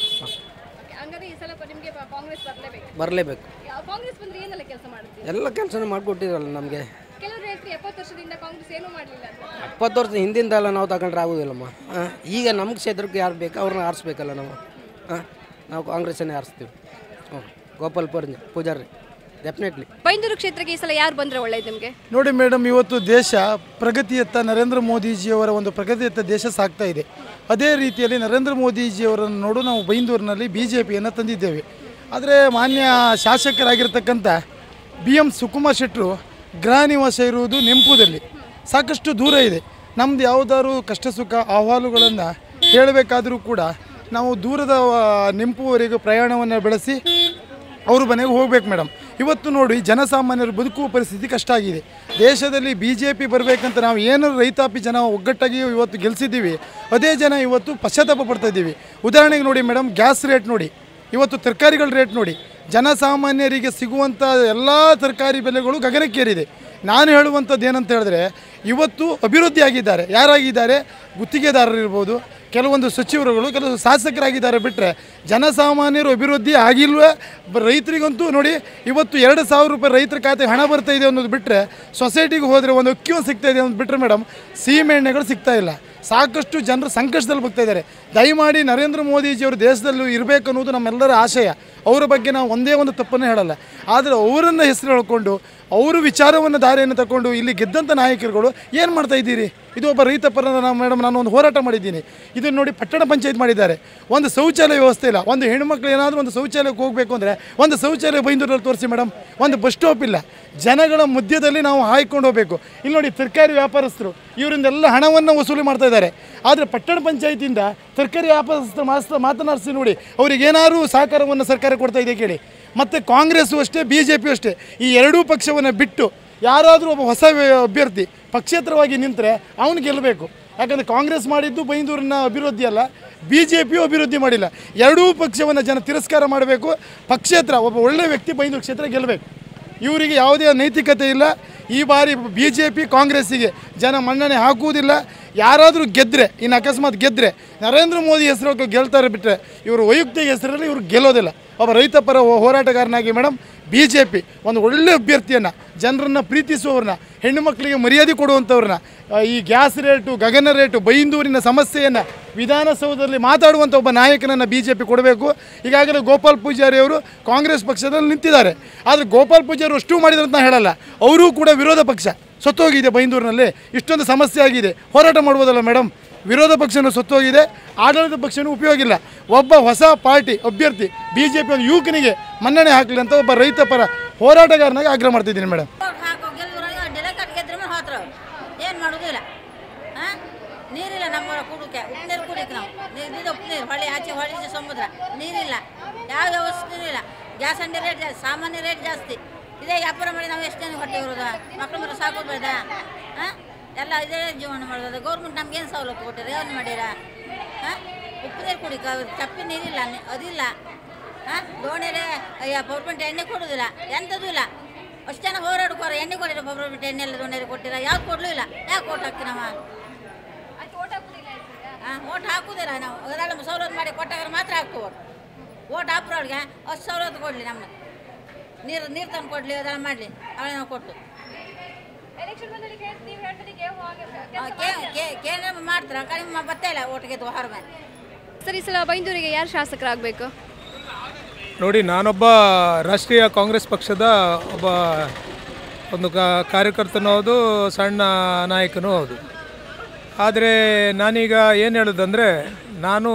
ಹಂಗಾದ್ರೆ ಈ ಸಲ ನಿಮಗೆ ಕಾಂಗ್ರೆಸ್ ಬರಲೇಬೇಕು ಬರಲೇಬೇಕು ಕಾಂಗ್ರೆಸ್ ಬಂದ್ರೆ ಏನೆಲ್ಲ ಕೆಲಸ ಮಾಡುತ್ತೆ ಎಲ್ಲ ಕೆಲಸನೂ ಮಾಡಿಕೊಟ್ಟಿದ್ರಲ್ಲ ನಮಗೆ ಕೆಲವರು ಹೇಳ್ತಾರೆ ಎಪ್ಪತ್ತು ವರ್ಷದಿಂದ ಕಾಂಗ್ರೆಸ್ ಏನೂ ಮಾಡಲಿಲ್ಲ ಅಂತ ಇಪ್ಪತ್ತು ವರ್ಷ ಹಿಂದಿಂದೆಲ್ಲ ನಾವು ತಗೊಂಡ್ರೆ ಆಗೋದಿಲ್ಲಮ್ಮ ಹಾಂ ಈಗ ನಮ್ಮ ಕ್ಷೇತ್ರಕ್ಕೆ ಯಾರು ಬೇಕು ಅವ್ರನ್ನ ಆರಿಸ್ಬೇಕಲ್ಲ ನಾವು ಹಾಂ ನಾವು ಕಾಂಗ್ರೆಸ್ಸನ್ನೇ ಆರಿಸ್ತೀವಿ ಹ್ಞೂ ಗೋಪಾಲ್ ಪೂರ್ಣಿ ಪೂಜಾರಿ ಡೆಫಿನೆಟ್ಲಿ ಬೈಂದೂರು ಕ್ಷೇತ್ರಕ್ಕೆ ಈ ಸಲ ಯಾರು ಬಂದ್ರೆ ಒಳ್ಳೇದು ನಿಮಗೆ ನೋಡಿ ಮೇಡಮ್ ಇವತ್ತು ದೇಶ ಪ್ರಗತಿಯತ್ತ ನರೇಂದ್ರ ಮೋದಿಜಿಯವರ ಒಂದು ಪ್ರಗತಿಯತ್ತ ದೇಶ ಸಾಗ್ತಾ ಇದೆ ಅದೇ ರೀತಿಯಲ್ಲಿ ನರೇಂದ್ರ ಮೋದಿಜಿಯವರನ್ನು ನೋಡು ನಾವು ಬೈಂದೂರಿನಲ್ಲಿ ಬಿ ಜೆ ಪಿಯನ್ನು ತಂದಿದ್ದೇವೆ ಆದರೆ ಮಾನ್ಯ ಶಾಸಕರಾಗಿರ್ತಕ್ಕಂಥ ಬಿ ಎಂ ಸುಕುಮಾರ್ ಶೆಟ್ಟರು ಗೃಹ ನಿವಾಸ ಇರುವುದು ನೆಂಪುದಲ್ಲಿ ಸಾಕಷ್ಟು ದೂರ ಇದೆ ನಮ್ಮದು ಯಾವುದಾದ್ರು ಕಷ್ಟ ಸುಖ ಅಹವಾಲುಗಳನ್ನು ಹೇಳಬೇಕಾದರೂ ಕೂಡ ನಾವು ದೂರದ ಆ, ನೆಂಪುವರೆಗೂ ಪ್ರಯಾಣವನ್ನು ಬೆಳೆಸಿ ಅವ್ರ ಮನೆಗೆ ಹೋಗ್ಬೇಕು ಮೇಡಮ್ ಇವತ್ತು ನೋಡಿ ಜನಸಾಮಾನ್ಯರು ಬದುಕುವ ಪರಿಸ್ಥಿತಿ ಕಷ್ಟ ಆಗಿದೆ ದೇಶದಲ್ಲಿ ಬಿ ಜೆ ಪಿ ಬರಬೇಕಂತ ನಾವು ಏನು ರೈತಾಪಿ ಜನ ಒಗ್ಗಟ್ಟಾಗಿ ಇವತ್ತು ಗೆಲ್ಸಿದ್ದೀವಿ ಅದೇ ಜನ ಇವತ್ತು ಪಶ್ಚಾತ್ತಾಪ ಪಡ್ತಾ ಇದ್ದೀವಿ ಉದಾಹರಣೆಗೆ ನೋಡಿ ಮೇಡಮ್ ಗ್ಯಾಸ್ ರೇಟ್ ನೋಡಿ ಇವತ್ತು ತರಕಾರಿಗಳ ರೇಟ್ ನೋಡಿ ಜನಸಾಮಾನ್ಯರಿಗೆ ಸಿಗುವಂಥ ಎಲ್ಲ ತರಕಾರಿ ಬೆಲೆಗಳು ಗಗನಕ್ಕೇರಿದೆ ನಾನು ಹೇಳುವಂಥದ್ದು ಏನಂತ ಹೇಳಿದ್ರೆ ಇವತ್ತು ಅಭಿವೃದ್ಧಿ ಆಗಿದ್ದಾರೆ ಯಾರಾಗಿದ್ದಾರೆ ಗುತ್ತಿಗೆದಾರರಿರ್ಬೋದು ಕೆಲವೊಂದು ಸಚಿವರುಗಳು ಕೆಲವು ಶಾಸಕರಾಗಿದ್ದಾರೆ ಬಿಟ್ಟರೆ ಜನಸಾಮಾನ್ಯರು ಅಭಿವೃದ್ಧಿ ಆಗಿಲ್ವೇ ಬ- ರೈತರಿಗಂತೂ ನೋಡಿ ಇವತ್ತು ಎರಡು ಸಾವಿರ ರೂಪಾಯಿ ರೈತರ ಖಾತೆಗೆ ಹಣ ಬರ್ತಾ ಇದೆ ಅನ್ನೋದು ಬಿಟ್ಟರೆ ಸೊಸೈಟಿಗೆ ಹೋದರೆ ಒಂದು ಅಕ್ಕಿ ಒಂದು ಸಿಗ್ತಾ ಇದೆ ಅಂತ ಬಿಟ್ಟರೆ ಮೇಡಮ್ ಸೀಮೆ ಎಣ್ಣೆಗಳು ಸಿಗ್ತಾ ಇಲ್ಲ ಸಾಕಷ್ಟು ಜನರು ಸಂಕಷ್ಟದಲ್ಲಿ ಬಗ್ತಾ ಇದ್ದಾರೆ ದಯಮಾಡಿ ನರೇಂದ್ರ ಮೋದಿಜಿಯವರು ದೇಶದಲ್ಲೂ ಇರಬೇಕು ಅನ್ನೋದು ನಮ್ಮೆಲ್ಲರ ಆಶಯ ಅವರ ಬಗ್ಗೆ ನಾವು ಒಂದೇ ಒಂದು ತಪ್ಪನ್ನು ಹೇಳಲ್ಲ ಆದರೆ ಅವರನ್ನು ಹೆಸರು ಹೇಳ್ಕೊಂಡು ಅವರು ವಿಚಾರವನ್ನು ದಾರಿಯನ್ನು ತಗೊಂಡು ಇಲ್ಲಿ ಗೆದ್ದಂಥ ನಾಯಕರುಗಳು ಏನು ಮಾಡ್ತಾ ಇದ್ದೀರಿ ಇದು ಒಬ್ಬ ರೈತ ಪರ ನಾನು ಮೇಡಮ್ ನಾನು ಒಂದು ಹೋರಾಟ ಮಾಡಿದ್ದೀನಿ ಇದನ್ನು ನೋಡಿ ಪಟ್ಟಣ ಪಂಚಾಯತ್ ಮಾಡಿದ್ದಾರೆ ಒಂದು ಶೌಚಾಲಯ ವ್ಯವಸ್ಥೆ ಇಲ್ಲ ಒಂದು ಹೆಣ್ಮಕ್ಳು ಏನಾದರೂ ಒಂದು ಶೌಚಾಲಯಕ್ಕೆ ಹೋಗಬೇಕು ಅಂದರೆ ಒಂದು ಶೌಚಾಲಯ ಬೈಂದೂರಲ್ಲಿ ತೋರಿಸಿ ಮೇಡಮ್ ಒಂದು ಬಸ್ ಸ್ಟಾಪ್ ಇಲ್ಲ ಜನಗಳ ಮಧ್ಯದಲ್ಲಿ ನಾವು ಹಾಯ್ಕೊಂಡು ಹೋಗಬೇಕು ಇಲ್ಲಿ ನೋಡಿ ತರಕಾರಿ ವ್ಯಾಪಾರಸ್ಥರು ಇವರಿಂದೆಲ್ಲ ಹಣವನ್ನು ವಸೂಲಿ ಮಾಡ್ತಾ ಇದ್ದಾರೆ ಆದರೆ ಪಟ್ಟಣ ಪಂಚಾಯತಿಯಿಂದ ತರಕಾರಿ ವ್ಯಾಪಾರಸ್ಥರು ಮಾಸ್ತ ಮಾತನಾಡಿಸಿ ನೋಡಿ ಅವ್ರಿಗೆ ಏನಾದರೂ ಸಹಕಾರವನ್ನು ಸರ್ಕಾರ ಕೊಡ್ತಾ ಇದೆ ಕೇಳಿ ಮತ್ತು ಕಾಂಗ್ರೆಸ್ಸು ಅಷ್ಟೇ ಬಿ ಜೆ ಪಿಯು ಅಷ್ಟೇ ಈ ಎರಡೂ ಪಕ್ಷವನ್ನು ಬಿಟ್ಟು ಯಾರಾದರೂ ಒಬ್ಬ ಹೊಸ ವ್ಯ- ಅಭ್ಯರ್ಥಿ ಪಕ್ಷೇತರವಾಗಿ ನಿಂತರೆ ಅವನು ಗೆಲ್ಲಬೇಕು ಯಾಕಂದರೆ ಕಾಂಗ್ರೆಸ್ ಮಾಡಿದ್ದು ಬೈಂದೂರಿನ ಅಭಿವೃದ್ಧಿ ಅಲ್ಲ ಬಿ ಜೆ ಪಿಯು ಅಭಿವೃದ್ಧಿ ಮಾಡಿಲ್ಲ ಎರಡೂ ಪಕ್ಷವನ್ನು ಜನ ತಿರಸ್ಕಾರ ಮಾಡಬೇಕು ಪಕ್ಷೇತರ ಒಬ್ಬ ಒಳ್ಳೆಯ ವ್ಯಕ್ತಿ ಬೈಂದೂರು ಕ್ಷೇತ್ರ ಗೆಲ್ಲಬೇಕು ಇವರಿಗೆ ಯಾವುದೇ ನೈತಿಕತೆ ಇಲ್ಲ ಈ ಬಾರಿ ಬಿ ಜೆ ಪಿ ಕಾಂಗ್ರೆಸ್ಸಿಗೆ ಜನ ಮನ್ನಣೆ ಹಾಕುವುದಿಲ್ಲ ಯಾರಾದರೂ ಗೆದ್ದರೆ ಇನ್ನು ಅಕಸ್ಮಾತ್ ಗೆದ್ದರೆ ನರೇಂದ್ರ ಮೋದಿ ಹೆಸರು ಗೆಲ್ತಾರೆ ಬಿಟ್ಟರೆ ಇವರು ವೈಯಕ್ತಿಕ ಹೆಸರಲ್ಲಿ ಇವರು ಗೆಲ್ಲೋದಿಲ್ಲ ಒಬ್ಬ ರೈತ ಪರ ಹೋ- ಹೋರಾಟಗಾರನಾಗಿ ಮೇಡಮ್ ಬಿ ಜೆ ಪಿ ಒಂದು ಒಳ್ಳೆ ಅಭ್ಯರ್ಥಿಯನ್ನು ಜನರನ್ನು ಪ್ರೀತಿಸುವವ್ರನ್ನ ಹೆಣ್ಣು ಮಕ್ಕಳಿಗೆ ಮರ್ಯಾದೆ ಕೊಡುವಂಥವ್ರನ್ನ ಆ, ಈ ಗ್ಯಾಸ್ ರೇಟು ಗಗನ ರೇಟು ಬೈಂದೂರಿನ ಸಮಸ್ಯೆಯನ್ನು ವಿಧಾನಸೌಧದಲ್ಲಿ ಮಾತಾಡುವಂಥ ಒಬ್ಬ ನಾಯಕನನ್ನು ಬಿ ಜೆ ಪಿ ಕೊಡಬೇಕು ಈಗಾಗಲೇ ಗೋಪಾಲ್ ಪೂಜಾರಿ ಅವರು ಕಾಂಗ್ರೆಸ್ ಪಕ್ಷದಲ್ಲಿ ನಿಂತಿದ್ದಾರೆ ಆದರೆ ಗೋಪಾಲ್ ಪೂಜಾರಿ ಅಷ್ಟು ಮಾಡಿದ್ರು ಅಂತ ನಾನು ಹೇಳಲ್ಲ ಅವರೂ ಕೂಡ ವಿರೋಧ ಪಕ್ಷ ಸತ್ತೋಗಿದೆ ಬೈಂದೂರಿನಲ್ಲಿ ಇಷ್ಟೊಂದು ಸಮಸ್ಯೆ ಆಗಿದೆ ಹೋರಾಟ ಮಾಡ್ಬೋದಲ್ಲ ಮೇಡಮ್ ವಿರೋಧ ಪಕ್ಷನೂ ಸತ್ತೋಗಿದೆ ಆಡಳಿತ ಪಕ್ಷನೂ ಉಪಯೋಗ ಇಲ್ಲ ಒಬ್ಬ ಹೊಸ ಪಾರ್ಟಿ ಅಭ್ಯರ್ಥಿ ಬಿ ಜೆ ಪಿ ಒಂದು ಯುವಕನಿಗೆ ಮನ್ನಣೆ ಹಾಕಲಿ ಅಂತ ಒಬ್ಬ ರೈತ ಪರ ಹೋರಾಟಗಾರನಾಗಿ ಆಗ್ರಹ ಮಾಡ್ತಿದ್ದೀನಿ ಮೇಡಮ್ ಹಾಕೋ ಗೆಲ್ಲುವರೆಗೆ ಡೆಲೆ ಕಟ್ ಗೆದ್ರೆ ಮೇಲೆ ಹೋತ್ರ ಏನು ಮಾಡೋದಿಲ್ಲ ಹಾಂ ನೀರಿಲ್ಲ ನಮ್ಮ ಕುಡಕ್ಕೆ ಉಪ್ಪು ನೀರು ಕುಡಿಯಕ್ಕೆ ನಾವು ನೀರಿದ್ದು ಉಪ್ಪು ನೀರು ಹೊಳೆ ಆಚೆ ಹೊಳೆ ಈಚೆ ಸಮುದ್ರ ನೀರಿಲ್ಲ ಯಾವ ವ್ಯವಸ್ಥೆ ಇಲ್ಲ ಗ್ಯಾಸ್ ಅಂಗಡಿ ರೇಟ್ ಜಾಸ್ತಿ ಸಾಮಾನ್ಯ ರೇಟ್ ಜಾಸ್ತಿ ಇದೇ ವ್ಯಾಪಾರ ಮಾಡಿ ನಾವು ಎಷ್ಟು ಜನ ಹೊಟ್ಟೆ ಇರೋದು ಮಕ್ಕಳು ಮರ ಸಾಕೋದು ಬೇಡ ಹಾಂ ಎಲ್ಲ ಇದೇ ಜೀವನ ಮಾಡೋದು ಗೌರ್ಮೆಂಟ್ ನಮ್ಗೇನು ಸವಲತ್ತು ಕೊಟ್ಟಿರ ಏನು ಮಾಡ್ಯಾರ ಹಾಂ ಉಪ್ಪು ನೀರು ಕುಡಿಕ ಚಪ್ಪಿ ನೀರಿಲ್ಲ ನಿ- ಅದಿಲ್ಲ ಹಾಂ ದೋಣಿರೆ ಪೌರ್ಮೆಂಟ್ ಎಣ್ಣೆ ಕೊಡೋದಿಲ್ಲ ಎಂಥದ್ದು ಇಲ್ಲ ಅಷ್ಟು ಜನ ಹೋರಾಡ್ಕೋರ ಎಣ್ಣೆ ಕೊಡಿರ ಪೌರ್ಮೆಂಟ್ ಎಣ್ಣೆ ಎಲ್ಲ ದೋಣಿರೆ ಕೊಟ್ಟಿರ ಯಾವ್ದು ಕೊಡಲೂ ಇಲ್ಲ ಯಾಕೆ ಓಟ್ ಹಾಕ್ತೀವಿ ನಾವು ಹಾಂ ಓಟ್ ಹಾಕುದಿಲ್ಲ ನಾವು ಅದೆಲ್ಲ ಸವಲತ್ತು ಮಾಡಿ ಕೊಟ್ಟಾಗ ಮಾತ್ರ ಹಾಕ್ತೀವಿ ಓಟ್ ಓಟ್ ಹಾಕ್ರೊಳಗೆ ಅಷ್ಟು ಸವಲತ್ತು ಕೊಡಲಿ ನಮ್ಮನ್ನ ನೀರು ನೀರು ತಂದು ಕೊಡಲಿ ಅದೆಲ್ಲ ಮಾಡಲಿ ಅವಳೆ ನಾವು ಕೊಟ್ಟು ಎಲೆಕ್ಷನ್ ಬಂದಲ್ಲಿ ಕೇಳಿ ನೀವು ಹೇಳ್ತೀರಿ ಕೇಂದ್ರ ಮಾಡ್ತಾರೆ ಕಡಿಮೆ ಬರ್ತಾ ಇಲ್ಲ ಓಟ್ಗೆ ಹೊರ ಮೇಲೆ ಸರ್ ಈ ಸಲ ಬೈಂದೂರಿಗೆ ಯಾರು ಶಾಸಕರಾಗಬೇಕು ನೋಡಿ ನಾನೊಬ್ಬ ರಾಷ್ಟ್ರೀಯ ಕಾಂಗ್ರೆಸ್ ಪಕ್ಷದ ಒಬ್ಬ ಒಂದು ಕಾ- ಕಾರ್ಯಕರ್ತನೂ ಹೌದು ಸಣ್ಣ ನಾಯಕನೂ ಹೌದು ಆದರೆ ನಾನೀಗ ಏನು ಹೇಳೋದಂದರೆ ನಾನು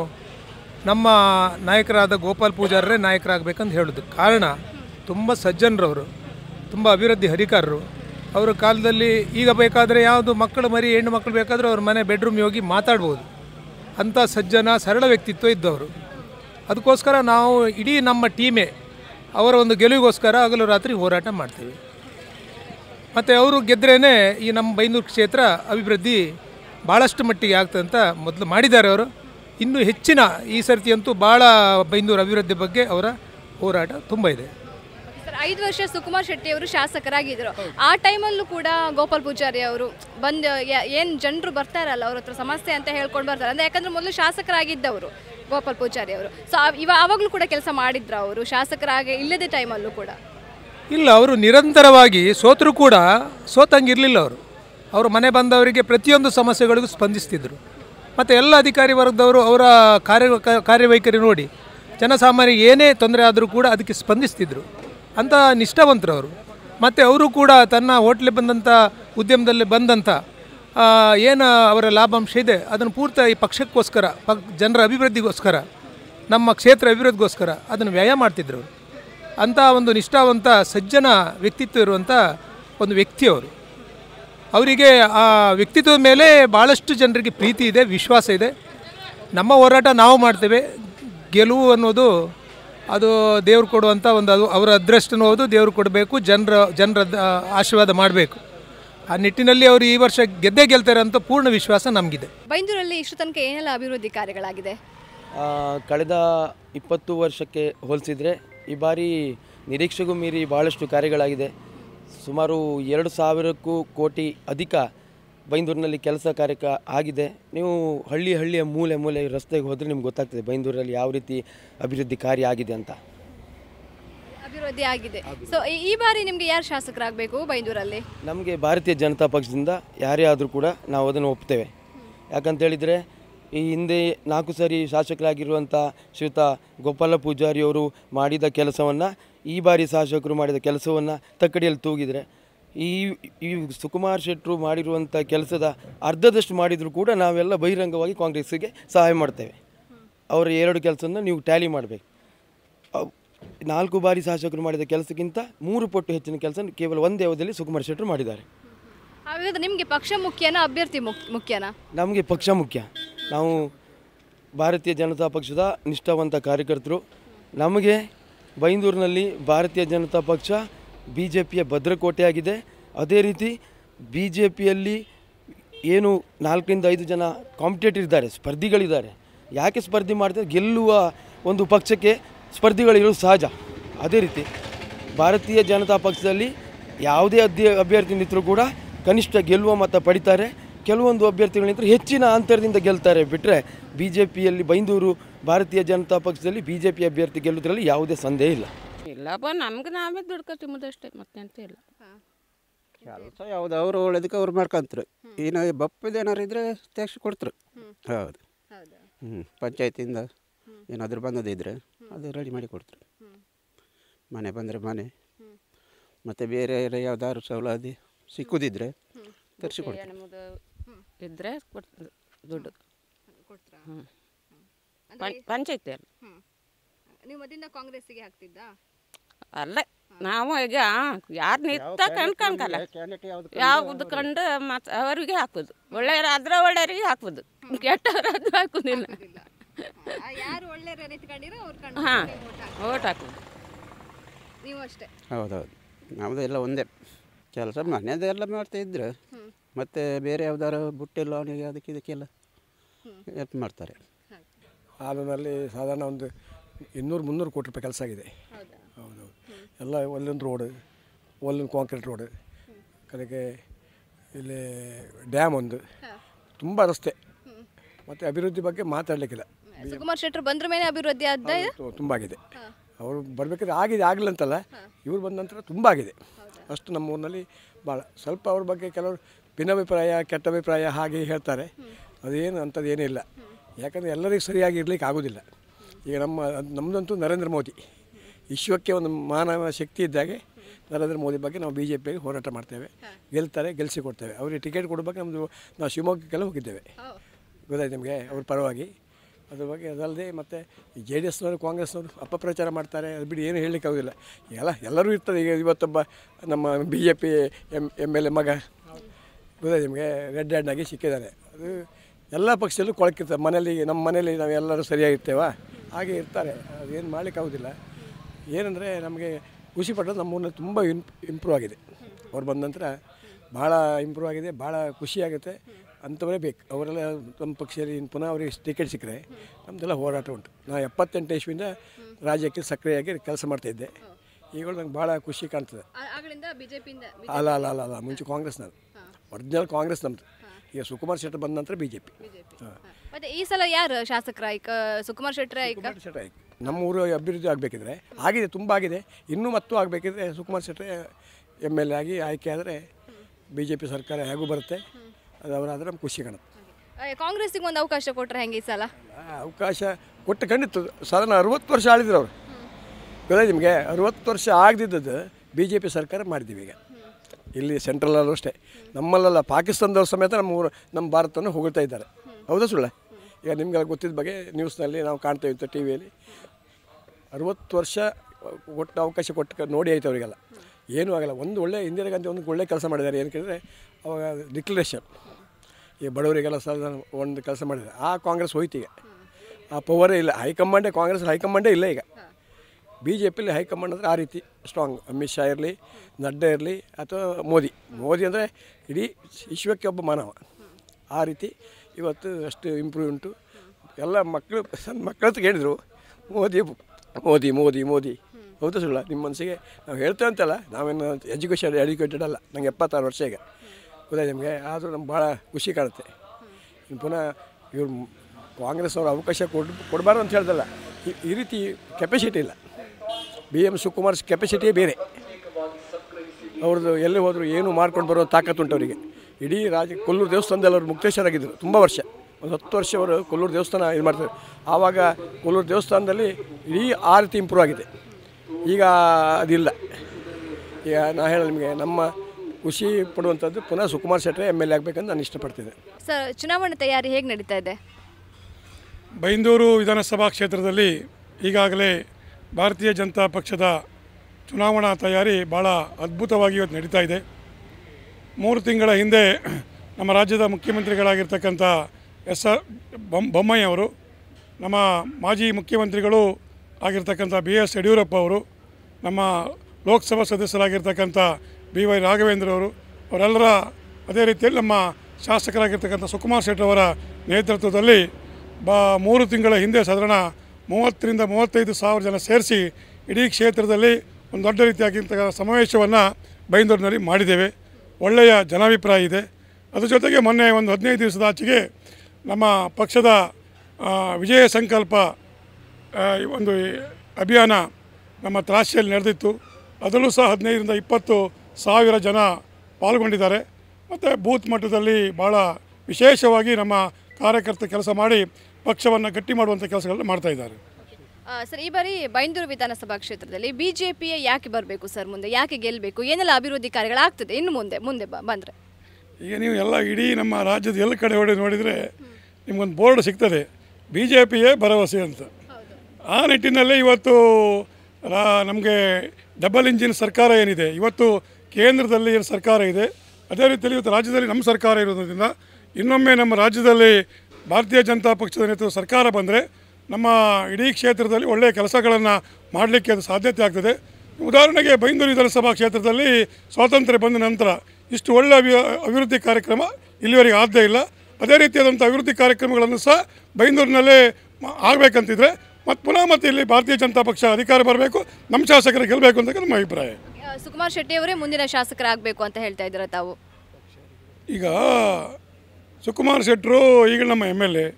ನಮ್ಮ ನಾಯಕರಾದ ಗೋಪಾಲ್ ಪೂಜಾರರೇ ನಾಯಕರಾಗಬೇಕಂತ ಹೇಳೋದು ಕಾರಣ ತುಂಬ ಸಜ್ಜನರವರು ತುಂಬ ಅಭಿವೃದ್ಧಿ ಹರಿಕಾರರು ಅವರ ಕಾಲದಲ್ಲಿ ಈಗ ಬೇಕಾದರೆ ಯಾವುದು ಮಕ್ಕಳು ಮರಿ ಹೆಣ್ಣು ಮಕ್ಕಳು ಬೇಕಾದರೂ ಅವ್ರ ಮನೆ ಬೆಡ್ರೂಮ್ಗೆ ಹೋಗಿ ಮಾತಾಡ್ಬೋದು ಅಂಥ ಸಜ್ಜನ ಸರಳ ವ್ಯಕ್ತಿತ್ವ ಇದ್ದವರು ಅದಕ್ಕೋಸ್ಕರ ನಾವು ಇಡೀ ನಮ್ಮ ಟೀಮೇ ಅವರ ಒಂದು ಗೆಲುವಿಗೋಸ್ಕರ ಹಗಲು ರಾತ್ರಿ ಹೋರಾಟ ಮಾಡ್ತೀವಿ ಮತ್ತು ಅವರು ಗೆದ್ರೇ ಈ ನಮ್ಮ ಬೈಂದೂರು ಕ್ಷೇತ್ರ ಅಭಿವೃದ್ಧಿ ಭಾಳಷ್ಟು ಮಟ್ಟಿಗೆ ಆಗ್ತದೆ ಅಂತ ಮೊದಲು ಮಾಡಿದ್ದಾರೆ ಅವರು ಇನ್ನೂ ಹೆಚ್ಚಿನ ಈ ಸರ್ತಿ ಅಂತೂ ಭಾಳ ಬೈಂದೂರು ಅಭಿವೃದ್ಧಿ ಬಗ್ಗೆ ಅವರ ಹೋರಾಟ ತುಂಬ ಇದೆ ಸರ್ ಐದು ವರ್ಷ ಸುಕುಮಾರ್ ಶೆಟ್ಟಿ ಅವರು ಶಾಸಕರಾಗಿದ್ದರು ಆ ಟೈಮಲ್ಲೂ ಕೂಡ ಗೋಪಾಲ್ ಪೂಜಾರಿ ಅವರು ಬಂದು ಏನು ಜನರು ಬರ್ತಾರಲ್ಲ ಅವ್ರ ಹತ್ರ ಸಮಸ್ಯೆ ಅಂತ ಹೇಳ್ಕೊಂಡು ಬರ್ತಾರೆ ಅಂದರೆ ಯಾಕಂದ್ರೆ ಮೊದಲು ಶಾಸಕರಾಗಿದ್ದವರು ಗೋಪಾಲ್ ಪೂಜಾರಿ ಅವರು ಸೊ ಇವ ಆವಾಗಲೂ ಕೂಡ ಕೆಲಸ ಮಾಡಿದ್ರು ಅವರು ಶಾಸಕರಾಗಿ ಇಲ್ಲದೆ ಟೈಮಲ್ಲೂ ಕೂಡ ಇಲ್ಲ ಅವರು ನಿರಂತರವಾಗಿ ಸೋತರು ಕೂಡ ಸೋತಂಗಿರಲಿಲ್ಲ ಅವರು ಅವರು ಮನೆ ಬಂದವರಿಗೆ ಪ್ರತಿಯೊಂದು ಸಮಸ್ಯೆಗಳಿಗೂ ಸ್ಪಂದಿಸ್ತಿದ್ರು ಮತ್ತು ಎಲ್ಲ ಅಧಿಕಾರಿ ವರ್ಗದವರು ಅವರ ಕಾರ್ಯ ಕ- ಕಾರ್ಯವೈಖರಿ ನೋಡಿ ಜನಸಾಮಾನ್ಯರಿಗೆ ಏನೇ ತೊಂದರೆ ಆದರೂ ಕೂಡ ಅದಕ್ಕೆ ಸ್ಪಂದಿಸ್ತಿದ್ರು ಅಂಥ ನಿಷ್ಠಾವಂತರು ಅವರು ಮತ್ತು ಅವರು ಕೂಡ ತನ್ನ ಹೋಟ್ಲಿಗೆ ಬಂದಂಥ ಉದ್ಯಮದಲ್ಲಿ ಬಂದಂಥ ಆ, ಏನು ಅವರ ಲಾಭಾಂಶ ಇದೆ ಅದನ್ನು ಪೂರ್ತಿ ಈ ಪಕ್ಷಕ್ಕೋಸ್ಕರ ಪಕ್ ಜನರ ಅಭಿವೃದ್ಧಿಗೋಸ್ಕರ ನಮ್ಮ ಕ್ಷೇತ್ರ ಅಭಿವೃದ್ಧಿಗೋಸ್ಕರ ಅದನ್ನು ವ್ಯಯ ಮಾಡ್ತಿದ್ರು ಅವರು ಅಂಥ ಒಂದು ನಿಷ್ಠಾವಂತ ಸಜ್ಜನ ವ್ಯಕ್ತಿತ್ವ ಇರುವಂಥ ಒಂದು ವ್ಯಕ್ತಿ ಅವರು ಅವರಿಗೆ ಆ ವ್ಯಕ್ತಿತ್ವದ ಮೇಲೆ ಭಾಳಷ್ಟು ಜನರಿಗೆ ಪ್ರೀತಿ ಇದೆ ವಿಶ್ವಾಸ ಇದೆ ನಮ್ಮ ಹೋರಾಟ ನಾವು ಮಾಡ್ತೇವೆ ಗೆಲುವು ಅನ್ನೋದು ಅದು ದೇವ್ರು ಕೊಡುವಂಥ ಒಂದು ಅದು ಅವರ ಅದೃಷ್ಟನೂ ಹೌದು ದೇವ್ರು ಕೊಡಬೇಕು ಜನರ ಜನರ ಆ, ಆಶೀರ್ವಾದ ಮಾಡಬೇಕು ಆ ನಿಟ್ಟಿನಲ್ಲಿ ಅವರು ಈ ವರ್ಷ ಗೆದ್ದೇ ಗೆಲ್ತಾರೆ ಅಂತ ಪೂರ್ಣ ವಿಶ್ವಾಸ ನಮಗಿದೆ ಬೈಂದೂರಲ್ಲಿ ಇಷ್ಟು ತನಕ ಏನೆಲ್ಲ ಅಭಿವೃದ್ಧಿ ಕಾರ್ಯಗಳಾಗಿದೆ ಆ, ಕಳೆದ ಇಪ್ಪತ್ತು ವರ್ಷಕ್ಕೆ ಹೋಲಿಸಿದರೆ ಈ ಬಾರಿ ನಿರೀಕ್ಷೆಗೂ ಮೀರಿ ಭಾಳಷ್ಟು ಕಾರ್ಯಗಳಾಗಿದೆ ಸುಮಾರು ಎರಡು ಸಾವಿರಕ್ಕೂ ಕೋಟಿ ಅಧಿಕ ಬೈಂದೂರಿನಲ್ಲಿ ಕೆಲಸ ಕಾರ್ಯ ಆಗಿದೆ ನೀವು ಹಳ್ಳಿ ಹಳ್ಳಿಯ ಮೂಲೆ ಮೂಲೆ ರಸ್ತೆಗೆ ಹೋದರೆ ನಿಮ್ಗೆ ಗೊತ್ತಾಗ್ತದೆ ಬೈಂದೂರಲ್ಲಿ ಯಾವ ರೀತಿ ಅಭಿವೃದ್ಧಿ ಕಾರ್ಯ ಆಗಿದೆ ಅಂತ ಅಭಿವೃದ್ಧಿ ಆಗಿದೆ ಸೊ ಈ ಬಾರಿ ನಿಮಗೆ ಯಾರು ಶಾಸಕರಾಗಬೇಕು ಬೈಂದೂರಲ್ಲಿ ನಮಗೆ ಭಾರತೀಯ ಜನತಾ ಪಕ್ಷದಿಂದ ಯಾರೇ ಆದರೂ ಕೂಡ ನಾವು ಅದನ್ನು ಒಪ್ತೇವೆ ಯಾಕಂತೇಳಿದರೆ ಈ ಹಿಂದೆ ನಾಲ್ಕು ಸಾರಿ ಶಾಸಕರಾಗಿರುವಂಥ ಶ್ರೀಯುತ ಗೋಪಾಲ ಪೂಜಾರಿಯವರು ಮಾಡಿದ ಕೆಲಸವನ್ನು ಈ ಬಾರಿ ಶಾಸಕರು ಮಾಡಿದ ಕೆಲಸವನ್ನು ತಕ್ಕಡಿಯಲ್ಲಿ ತೂಗಿದರೆ ಈ ಈ ಸುಕುಮಾರ್ ಶೆಟ್ಟರು ಮಾಡಿರುವಂಥ ಕೆಲಸದ ಅರ್ಧದಷ್ಟು ಮಾಡಿದರೂ ಕೂಡ ನಾವೆಲ್ಲ ಬಹಿರಂಗವಾಗಿ ಕಾಂಗ್ರೆಸ್ಸಿಗೆ ಸಹಾಯ ಮಾಡ್ತೇವೆ ಅವರ ಎರಡು ಕೆಲಸವನ್ನು ನೀವು ಟ್ಯಾಲಿ ಮಾಡಬೇಕು ನಾಲ್ಕು ಬಾರಿ ಶಾಸಕರು ಮಾಡಿದ ಕೆಲಸಕ್ಕಿಂತ ಮೂರು ಪಟ್ಟು ಹೆಚ್ಚಿನ ಕೆಲಸ ಕೇವಲ ಒಂದೇ ಅವಧಿಯಲ್ಲಿ ಸುಕುಮಾರ್ ಶೆಟ್ಟರು ಮಾಡಿದ್ದಾರೆ ಹಾಗಾದ್ರೆ ನಿಮಗೆ ಪಕ್ಷ ಮುಖ್ಯನಾ ಅಭ್ಯರ್ಥಿ ಮುಕ್- ಮುಖ್ಯನಾ ನಮಗೆ ಪಕ್ಷ ಮುಖ್ಯ ನಾವು ಭಾರತೀಯ ಜನತಾ ಪಕ್ಷದ ನಿಷ್ಠಾವಂತ ಕಾರ್ಯಕರ್ತರು ನಮಗೆ ಬೈಂದೂರಿನಲ್ಲಿ ಭಾರತೀಯ ಜನತಾ ಪಕ್ಷ ಬಿ ಜೆ ಪಿಯ ಭದ್ರಕೋಟೆಯಾಗಿದೆ ಅದೇ ರೀತಿ ಬಿ ಜೆ ಪಿಯಲ್ಲಿ ಏನು ನಾಲ್ಕರಿಂದ ಐದು ಜನ ಕಾಂಪಿಟೇಟರ್ ಇದ್ದಾರೆ ಸ್ಪರ್ಧಿಗಳಿದ್ದಾರೆ ಯಾಕೆ ಸ್ಪರ್ಧೆ ಮಾಡ್ತಾರೆ ಗೆಲ್ಲುವ ಒಂದು ಪಕ್ಷಕ್ಕೆ ಸ್ಪರ್ಧಿಗಳಿರೋದು ಸಹಜ ಅದೇ ರೀತಿ ಭಾರತೀಯ ಜನತಾ ಪಕ್ಷದಲ್ಲಿ ಯಾವುದೇ ಅಧ್ಯ ಅಭ್ಯರ್ಥಿ ನಿಂತರೂ ಕೂಡ ಕನಿಷ್ಠ ಗೆಲ್ಲುವ ಮತ ಪಡಿತಾರೆ ಕೆಲವೊಂದು ಅಭ್ಯರ್ಥಿಗಳು ನಿಂತರೂ ಹೆಚ್ಚಿನ ಅಂತರದಿಂದ ಗೆಲ್ತಾರೆ ಬಿಟ್ಟರೆ ಬಿ ಜೆ ಪಿಯಲ್ಲಿ ಬೈಂದೂರು ಭಾರತೀಯ ಜನತಾ ಪಕ್ಷದಲ್ಲಿ ಬಿ ಜೆ ಪಿ ಅಭ್ಯರ್ಥಿ ಗೆಲ್ಲುವುದರಲ್ಲಿ ಯಾವುದೇ ಸಂದೇಹ ಇಲ್ಲ ಇಲ್ಲಪ್ಪ ನಮ್ಗೆ ನಾವೇ ದುಡ್ಡು ತಿಮ್ಮದಷ್ಟೇ ಮತ್ತೆಂತ ಇಲ್ಲ ಕೆಲಸ ಯಾವುದು ಅವರು ಒಳ್ಳೇದಕ್ಕೆ ಅವ್ರು ಮಾಡ್ಕೊಂತಾರೆ ಇನ್ನು ಬಪ್ಪದ ಏನಾರು ಇದ್ರೆ ಟ್ಯಾಕ್ಸ್ ಕೊಡ್ತಾರೆ ಹೌದು ಹ್ಞೂ ಪಂಚಾಯತಿಂದ ಏನಾದರೂ ಬಂದದಿದ್ದರೆ ಅದು ರೆಡಿ ಮಾಡಿ ಕೊಡ್ತಾರೆ ಮನೆ ಬಂದರೆ ಮನೆ ಮತ್ತು ಬೇರೆ ಯಾವ್ದಾದ್ರು ಸೌಲಭ್ಯ ಸಿಕ್ಕುದಿದ್ರೆ ತರಿಸಿ ಕೊಡ್ತಾರೆ ನಮ್ಮದು ಇದ್ರೆ ಕೊಡ್ತದೆ ದುಡ್ಡು ಹ್ಞೂ ಪಂಚಾಯತಿ ಅಲ್ಲ ನೀವು ಮೊದಲಿಂದ ಕಾಂಗ್ರೆಸ್ಸಿಗೆ ಹಾಕ್ತಿದ್ದಾ ಅಲ್ಲ ನಾವು ಈಗ ಯಾರು ನಿಂತ ಕಣ್ಕಂಕಲ್ಲ ಯಾವ್ದು ಕಂಡು ಮತ್ತು ಅವರಿಗೆ ಹಾಕೋದು ಒಳ್ಳೆಯರಾದ್ರೆ ಒಳ್ಳೆಯವರಿಗೆ ಹಾಕೋದು ಕೆಟ್ಟವರಾದ್ರೂ ಹಾಕೋದಿಲ್ಲ ಯಾರು ಒಳ್ಳೆ ನಿಂತ್ಕೊಂಡಿರೋ ಅವ್ರ ಹಾಂ ಓಟ್ ಹಾಕೋದು ನೀವು ಅಷ್ಟೇ ಹೌದೌದು ನಮ್ಮದು ಎಲ್ಲ ಒಂದೇ ಕೆಲಸ ಮನೆಯದೆಲ್ಲ ಮಾಡ್ತಾ ಇದ್ರೆ ಮತ್ತು ಬೇರೆ ಯಾವ್ದಾರು ಬುಟ್ಟಿಲ್ಲ ಅವನಿಗೆ ಅದಕ್ಕೆ ಇದಕ್ಕೆಲ್ಲ ಹೆಲ್ಪ್ ಮಾಡ್ತಾರೆ ಹಾಲಿನಲ್ಲಿ ಸಾಧಾರಣ ಒಂದು ಇನ್ನೂರು ಮುನ್ನೂರು ಕೋಟಿ ರೂಪಾಯಿ ಕೆಲಸ ಆಗಿದೆ ಹೌದೌದು ಎಲ್ಲ ಒಲ್ಲೊಂದು ರೋಡ್ ಒಲ್ಲೊಂದು ಕಾಂಕ್ರೀಟ್ ರೋಡ್ ಕಡೆಗೆ ಇಲ್ಲಿ ಡ್ಯಾಮ್ ಒಂದು ತುಂಬ ರಸ್ತೆ ಮತ್ತು ಅಭಿವೃದ್ಧಿ ಬಗ್ಗೆ ಮಾತಾಡಲಿಕ್ಕಿಲ್ಲ ಸುಕುಮಾರ್ ಶೆಟ್ಟರು ಬಂದ್ರ ಮೇಲೆ ಅಭಿವೃದ್ಧಿ ಆದ ತುಂಬ ಆಗಿದೆ ಅವರು ಬರಬೇಕಾದ್ರೆ ಆಗಿದೆ ಆಗಲಿಲ್ಲ ಅಂತಲ್ಲ ಇವ್ರು ಬಂದ ನಂತರ ತುಂಬ ಆಗಿದೆ ಅಷ್ಟು ನಮ್ಮ ಊರಿನಲ್ಲಿ ಭಾಳ ಸ್ವಲ್ಪ ಅವ್ರ ಬಗ್ಗೆ ಕೆಲವರು ಭಿನ್ನಾಭಿಪ್ರಾಯ ಕೆಟ್ಟ ಅಭಿಪ್ರಾಯ ಹಾಗೆ ಹೇಳ್ತಾರೆ ಅದೇನು ಅಂಥದ್ದು ಏನೂ ಇಲ್ಲ ಯಾಕಂದರೆ ಎಲ್ಲರಿಗೂ ಸರಿಯಾಗಿ ಇರಲಿಕ್ಕೆ ಆಗೋದಿಲ್ಲ ಈಗ ನಮ್ಮ ನಮ್ಮದಂತೂ ನರೇಂದ್ರ ಮೋದಿ ವಿಶ್ವಕ್ಕೆ ಒಂದು ಮಾನವ ಶಕ್ತಿ ಇದ್ದಾಗೆ ನರೇಂದ್ರ ಮೋದಿ ಬಗ್ಗೆ ನಾವು ಬಿ ಜೆ ಪಿಗೆ ಹೋರಾಟ ಮಾಡ್ತೇವೆ ಗೆಲ್ತಾರೆ ಗೆಲ್ಲಿಸಿ ಕೊಡ್ತೇವೆ ಅವರಿಗೆ ಟಿಕೆಟ್ ಕೊಡಬೇಕು ನಮ್ಮದು ನಾವು ಶಿವಮೊಗ್ಗಕ್ಕೆಲ್ಲ ಹೋಗಿದ್ದೇವೆ ಗೊತ್ತಾಯ್ತು ನಿಮಗೆ ಅವ್ರ ಪರವಾಗಿ ಅದ್ರ ಬಗ್ಗೆ ಅದಲ್ಲದೆ ಮತ್ತು ಈ ಜೆ ಡಿ ಎಸ್ನವರು ಕಾಂಗ್ರೆಸ್ನವರು ಅಪಪ್ರಚಾರ ಮಾಡ್ತಾರೆ ಅದು ಬಿಡಿ ಏನು ಹೇಳಲಿಕ್ಕೆ ಆಗೋದಿಲ್ಲ ಎಲ್ಲ ಎಲ್ಲರೂ ಇರ್ತದೆ ಈಗ ಇವತ್ತೊಬ್ಬ ನಮ್ಮ B J P M M L A ಮಗ ಗೊತ್ತಾಯ್ತು ನಿಮಗೆ ರೆಡ್ ಹ್ಯಾಂಡ್ ಆಗಿ ಸಿಕ್ಕಿದ್ದಾರೆ ಅದು ಎಲ್ಲ ಪಕ್ಷದಲ್ಲೂ ಕೊಳಕಿರ್ತಾರೆ ಮನೇಲಿ ನಮ್ಮ ಮನೇಲಿ ನಾವು ಎಲ್ಲರೂ ಸರಿಯಾಗಿರ್ತೇವ ಹಾಗೆ ಇರ್ತಾರೆ ಅದೇನು ಮಾಡಲಿಕ್ಕಾಗೋದಿಲ್ಲ ಏನಂದರೆ ನಮಗೆ ಖುಷಿ ಪಟ್ಟದ್ದು ನಮ್ಮೂರಿನಲ್ಲಿ ತುಂಬ ಇಂಪ್ ಇಂಪ್ರೂವ್ ಆಗಿದೆ ಅವ್ರು ಬಂದ ನಂತರ ಭಾಳ ಇಂಪ್ರೂವ್ ಆಗಿದೆ ಭಾಳ ಖುಷಿಯಾಗುತ್ತೆ ಅಂಥವರೇ ಬೇಕು ಅವರೆಲ್ಲ ನಮ್ಮ ಪಕ್ಷದಲ್ಲಿ ಇನ್ನು ಪುನಃ ಅವರಿಗೆ ಟಿಕೆಟ್ ಸಿಕ್ಕರೆ ನಮ್ಮದೆಲ್ಲ ಹೋರಾಟ ಉಂಟು ನಾನು ಎಪ್ಪತ್ತೆಂಟು ಇಸ್ವಿಯಿಂದ ರಾಜ್ಯಕ್ಕೆ ಸಕ್ರಿಯವಾಗಿ ಕೆಲಸ ಮಾಡ್ತಾಯಿದ್ದೆ ಈಗ ನಂಗೆ ಭಾಳ ಖುಷಿ ಕಾಣ್ತದೆ ಆಗಲಿಂದ ಬಿಜೆಪಿಯಿಂದ ಅಲ್ಲ ಅಲ್ಲ ಅಲ್ಲ ಅಲ್ಲ ಮುಂಚೆ ಕಾಂಗ್ರೆಸ್ ನಾನು ಒರಿಜಿನಲ್ ಕಾಂಗ್ರೆಸ್ ನಮ್ಮದು ಈಗ ಸುಕುಮಾರ್ ಶೆಟ್ಟರ್ ಬಂದ ನಂತರ ಬಿ ಜೆ ಪಿ ಹಾಂ ಮತ್ತೆ ಈ ಸಲ ಯಾರು ಶಾಸಕರ ಆಯ್ಕ ಸುಕುಮಾರ್ ಶೆಟ್ಟಿ ಆಯ್ಕ ಶೆಟ್ಟರ್ ಆಯ್ತು ನಮ್ಮ ಊರು ಅಭಿವೃದ್ಧಿ ಆಗಬೇಕಿದ್ರೆ ಆಗಿದೆ ತುಂಬ ಆಗಿದೆ ಇನ್ನೂ ಮತ್ತು ಆಗಬೇಕಿದ್ರೆ Sukumar Shettar M L A ಆಗಿ ಆಯ್ಕೆ ಆದರೆ ಬಿ ಜೆ ಪಿ ಸರ್ಕಾರ ಹೇಗೂ ಬರುತ್ತೆ ಅದು ಅವರಾದರೆ ನಮ್ಗೆ ಖುಷಿ ಕಾಣುತ್ತೆ ಕಾಂಗ್ರೆಸ್ಸಿಗೆ ಒಂದು ಅವಕಾಶ ಕೊಟ್ರೆ ಹೆಂಗೆ ಈ ಸಲ ಆ ಅವಕಾಶ ಕೊಟ್ಟು ಖಂಡಿತ ಸಾಧಾರಣ ಅರುವತ್ತು ವರ್ಷ ಆಳಿದ್ರು ಅವರು ಗೊತ್ತಾಯ್ತು ನಿಮಗೆ ಅರುವತ್ತು ವರ್ಷ ಆಗದಿದ್ದದ್ದು ಬಿ ಜೆ ಪಿ ಸರ್ಕಾರ ಮಾಡಿದ್ದೀವಿ ಈಗ ಇಲ್ಲಿ ಸೆಂಟ್ರಲಲ್ಲೂ ಅಷ್ಟೇ ನಮ್ಮಲ್ಲೆಲ್ಲ ಪಾಕಿಸ್ತಾನದವ್ರ ಸಮೇತ ನಮ್ಮ ಊರು ನಮ್ಮ ಭಾರತವನ್ನು ಹೊಗಳ್ತಾ ಇದ್ದಾರೆ ಹೌದಾ ಸುಳ್ಳ ಈಗ ನಿಮಗೆಲ್ಲ ಗೊತ್ತಿದ್ದ ಬಗ್ಗೆ ನ್ಯೂಸ್ನಲ್ಲಿ ನಾವು ಕಾಣ್ತೇವೆ ಇತ್ತು ಟಿ ವಿಯಲ್ಲಿ ಅರುವತ್ತು ವರ್ಷ ಕೊಟ್ಟು ಅವಕಾಶ ಕೊಟ್ಟು ನೋಡಿ ಆಯ್ತು ಅವರಿಗೆಲ್ಲ ಏನೂ ಆಗಲ್ಲ ಒಂದು ಒಳ್ಳೆ ಇಂದಿರಾ ಗಾಂಧಿ ಒಂದು ಒಳ್ಳೆ ಕೆಲಸ ಮಾಡಿದ್ದಾರೆ ಏನು ಕೇಳಿದ್ರೆ ಅವಾಗ ಡಿಕ್ಲರೇಷನ್ ಈ ಬಡವರಿಗೆಲ್ಲ ಸಾಧಾರಣ ಒಂದು ಕೆಲಸ ಮಾಡಿದ್ದಾರೆ ಆ ಕಾಂಗ್ರೆಸ್ ಹೋಯ್ತು ಈಗ ಆ ಪವರೇ ಇಲ್ಲ ಹೈಕಮಾಂಡೇ ಕಾಂಗ್ರೆಸ್ ಹೈಕಮಾಂಡೇ ಇಲ್ಲ ಈಗ ಬಿ ಜೆ ಪಿಲಿ ಹೈಕಮಾಂಡ್ ಅಂದರೆ ಆ ರೀತಿ ಸ್ಟ್ರಾಂಗ್ ಅಮಿತ್ ಶಾ ಇರಲಿ ನಡ್ಡಾ ಇರಲಿ ಅಥವಾ ಮೋದಿ ಮೋದಿ ಅಂದರೆ ಇಡೀ ವಿಶ್ವಕ್ಕೆ ಒಬ್ಬ ಮಾನವ ಆ ರೀತಿ ಇವತ್ತು ಅಷ್ಟು ಇಂಪ್ರೂವ್ ಉಂಟು ಎಲ್ಲ ಮಕ್ಕಳು ಸಣ್ಣ ಮಕ್ಕಳ ಹತ್ರ ಹೇಳಿದರು ಮೋದಿ ಮೋದಿ ಮೋದಿ ಮೋದಿ ಹೌದಾ ಸುಳ್ಳ ನಿಮ್ಮ ಮನಸ್ಸಿಗೆ ನಾವು ಹೇಳ್ತೇವೆ ಅಂತಲ್ಲ ನಾವೇನು ಎಜುಕೇಷನ್ ಎಜುಕೇಟೆಡ್ ಅಲ್ಲ ನಂಗೆ ಎಪ್ಪತ್ತಾರು ವರ್ಷ ಈಗ ಗೊತ್ತಾಯ್ತು ನಿಮಗೆ ಆದರೂ ನಮ್ಗೆ ಭಾಳ ಖುಷಿ ಕಾಣುತ್ತೆ ಇನ್ನು ಪುನಃ ಇವ್ರು ಕಾಂಗ್ರೆಸ್ ಅವ್ರು ಅವಕಾಶ ಕೊಡ್ ಕೊಡಬಾರ್ದು ಅಂತ ಹೇಳ್ದಲ್ಲ ಈ- ಈ ರೀತಿ ಕೆಪಾಸಿಟಿ ಇಲ್ಲ ಬಿ ಎಮ್ ಶಿವಕುಮಾರ್ ಕೆಪಾಸಿಟಿಯೇ ಬೇರೆ ಅವ್ರದ್ದು ಎಲ್ಲಿ ಹೋದರೂ ಏನು ಮಾಡ್ಕೊಂಡು ಬರೋ ತಾಕತ್ತುಂಟು ಅವರಿಗೆ ಇಡೀ ರಾಜ್ಯ ಕೊಲ್ಲೂರು ದೇವಸ್ಥಾನದಲ್ಲಿ ಅವರು ಮುಕ್ತೇಶ್ವರಾಗಿದ್ದರು ತುಂಬ ವರ್ಷ ಒಂದು ಹತ್ತು ವರ್ಷ ಅವರು ಕೊಲ್ಲೂರು ದೇವಸ್ಥಾನ ಇದು ಮಾಡ್ತಾರೆ ಆವಾಗ ಕೊಲ್ಲೂರು ದೇವಸ್ಥಾನದಲ್ಲಿ ಇಡೀ ಆ ರೀತಿ ಇಂಪ್ರೂವ್ ಆಗಿದೆ ಈಗ ಅದಿಲ್ಲ ಈಗ ನಾ ಹೇಳ ನಿಮಗೆ ನಮ್ಮ ಖುಷಿ ಪಡುವಂಥದ್ದು ಪುನಃ ಸುಕುಮಾರ್ ಶೆಟ್ಟರೆ ಎಮ್ ಎಲ್ ಎ ಆಗಬೇಕಂತ ನಾನು ಇಷ್ಟಪಡ್ತಿದ್ದೆ ಸರ್ ಚುನಾವಣೆ ತಯಾರಿ ಹೇಗೆ ನಡೀತಾ ಇದೆ ಬೈಂದೂರು ವಿಧಾನಸಭಾ ಕ್ಷೇತ್ರದಲ್ಲಿ ಈಗಾಗಲೇ ಭಾರತೀಯ ಜನತಾ ಪಕ್ಷದ ಚುನಾವಣಾ ತಯಾರಿ ಭಾಳ ಅದ್ಭುತವಾಗಿ ಇವತ್ತು ನಡೀತಾ ಇದೆ ಮೂರು ತಿಂಗಳ ಹಿಂದೆ ನಮ್ಮ ರಾಜ್ಯದ ಮುಖ್ಯಮಂತ್ರಿಗಳಾಗಿರ್ತಕ್ಕಂಥ ಎಸ್ ಆರ್ ಬೊಮ್ ಬೊಮ್ಮಾಯಿ ಅವರು ನಮ್ಮ ಮಾಜಿ ಮುಖ್ಯಮಂತ್ರಿಗಳು ಆಗಿರ್ತಕ್ಕಂಥ ಬಿ ಎಸ್ ಯಡಿಯೂರಪ್ಪ ಅವರು ನಮ್ಮ ಲೋಕಸಭಾ ಸದಸ್ಯರಾಗಿರ್ತಕ್ಕಂಥ ಬಿ ವೈ ರಾಘವೇಂದ್ರ ಅವರು ಅವರೆಲ್ಲರ ಅದೇ ರೀತಿಯಲ್ಲಿ ನಮ್ಮ ಶಾಸಕರಾಗಿರ್ತಕ್ಕಂಥ ಸುಕುಮಾರ್ ಶೆಟ್ಟಿ ಅವರ ನೇತೃತ್ವದಲ್ಲಿ ಬಾ ಮೂರು ತಿಂಗಳ ಹಿಂದೆ ಸಾಧಾರಣ ಮೂವತ್ತರಿಂದ ಮೂವತ್ತೈದು ಸಾವಿರ ಜನ ಸೇರಿಸಿ ಇಡೀ ಕ್ಷೇತ್ರದಲ್ಲಿ ಒಂದು ದೊಡ್ಡ ರೀತಿಯಾಗಿರ್ತಕ್ಕ ಸಮಾವೇಶವನ್ನು ಬೈಂದೂರಿನಲ್ಲಿ ಮಾಡಿದ್ದೇವೆ ಒಳ್ಳೆಯ ಜನಾಭಿಪ್ರಾಯ ಇದೆ ಅದ್ರ ಜೊತೆಗೆ ಮೊನ್ನೆ ಒಂದು ಹದಿನೈದು ದಿವಸದ ಆಚೆಗೆ ನಮ್ಮ ಪಕ್ಷದ ಆ, ವಿಜಯ ಸಂಕಲ್ಪ ಆ, ಈ ಒಂದು ಅಭಿಯಾನ ನಮ್ಮ ತ್ರಾಸಿಯಲ್ಲಿ ನಡೆದಿತ್ತು ಅದರಲ್ಲೂ ಸಹ ಹದಿನೈದರಿಂದ ಇಪ್ಪತ್ತು ಸಾವಿರ ಜನ ಪಾಲ್ಗೊಂಡಿದ್ದಾರೆ ಮತ್ತು ಬೂತ್ ಮಟ್ಟದಲ್ಲಿ ಭಾಳ ವಿಶೇಷವಾಗಿ ನಮ್ಮ ಕಾರ್ಯಕರ್ತ ಕೆಲಸ ಮಾಡಿ ಪಕ್ಷವನ್ನು ಗಟ್ಟಿ ಮಾಡುವಂಥ ಕೆಲಸಗಳನ್ನ ಮಾಡ್ತಾ ಇದ್ದಾರೆ ಆ, ಸರ್ ಈ ಬಾರಿ ಬೈಂದೂರು ವಿಧಾನಸಭಾ ಕ್ಷೇತ್ರದಲ್ಲಿ ಬಿಜೆಪಿಯೇ ಯಾಕೆ ಬರಬೇಕು ಸರ್ ಮುಂದೆ ಯಾಕೆ ಗೆಲ್ಲಬೇಕು ಏನೆಲ್ಲ ಅಭಿವೃದ್ಧಿ ಕಾರ್ಯಗಳಾಗ್ತದೆ ಇನ್ನು ಮುಂದೆ ಮುಂದೆ ಬ- ಬಂದ್ರೆ ಈಗ ನೀವು ಎಲ್ಲ ಇಡೀ ನಮ್ಮ ರಾಜ್ಯದ ಎಲ್ಲ ಕಡೆ ಹೊಡೆ ನೋಡಿದರೆ ನಿಮ್ಗೊಂದು ಬೋರ್ಡ್ ಸಿಗ್ತದೆ ಬಿ ಜೆ ಪಿಯೇ ಭರವಸೆ ಅಂತ ಆ ನಿಟ್ಟಿನಲ್ಲಿ ಇವತ್ತು ರಾ ನಮಗೆ ಡಬಲ್ ಇಂಜಿನ್ ಸರ್ಕಾರ ಏನಿದೆ ಇವತ್ತು ಕೇಂದ್ರದಲ್ಲಿ ಏನು ಸರ್ಕಾರ ಇದೆ ಅದೇ ರೀತಿಯಲ್ಲಿ ಇವತ್ತು ರಾಜ್ಯದಲ್ಲಿ ನಮ್ಮ ಸರ್ಕಾರ ಇರೋದ್ರಿಂದ ಇನ್ನೊಮ್ಮೆ ನಮ್ಮ ರಾಜ್ಯದಲ್ಲಿ ಭಾರತೀಯ ಜನತಾ ಪಕ್ಷದ ನೇತೃತ್ವ ಸರ್ಕಾರ ಬಂದರೆ ನಮ್ಮ ಇಡೀ ಕ್ಷೇತ್ರದಲ್ಲಿ ಒಳ್ಳೆಯ ಕೆಲಸಗಳನ್ನು ಮಾಡಲಿಕ್ಕೆ ಅದು ಸಾಧ್ಯತೆ ಆಗ್ತದೆ ಉದಾಹರಣೆಗೆ ಬೈಂದೂರು ವಿಧಾನಸಭಾ ಕ್ಷೇತ್ರದಲ್ಲಿ ಸ್ವಾತಂತ್ರ್ಯ ಬಂದ ನಂತರ ಇಷ್ಟು ಒಳ್ಳೆಯ ಅಭಿ ಅಭಿವೃದ್ಧಿ ಕಾರ್ಯಕ್ರಮ ಇಲ್ಲಿವರೆಗೆ ಆಗದೇ ಇಲ್ಲ ಅದೇ ರೀತಿಯಾದಂಥ ಅಭಿವೃದ್ಧಿ ಕಾರ್ಯಕ್ರಮಗಳನ್ನು ಸಹ ಬೈಂದೂರಿನಲ್ಲೇ ಮ- ಆಗಬೇಕಂತಿದ್ರೆ ಮತ್ತು ಪುನಃ ಮತ್ತೆ ಇಲ್ಲಿ ಭಾರತೀಯ ಜನತಾ ಪಕ್ಷ ಅಧಿಕಾರ ಬರಬೇಕು ನಮ್ಮ ಶಾಸಕರು ಗೆಲ್ಲಬೇಕು ಅಂತ ನಮ್ಮ ಅಭಿಪ್ರಾಯ ಆ, ಸುಕುಮಾರ್ ಶೆಟ್ಟಿ ಅವರೇ ಮುಂದಿನ ಶಾಸಕರಾಗಬೇಕು ಅಂತ ಹೇಳ್ತಾ ಇದ್ದೀರಾ ತಾವು ಈಗ ಸುಕುಮಾರ್ ಶೆಟ್ಟರು ಈಗ ನಮ್ಮ ಎಮ್ ಎಲ್ ಎ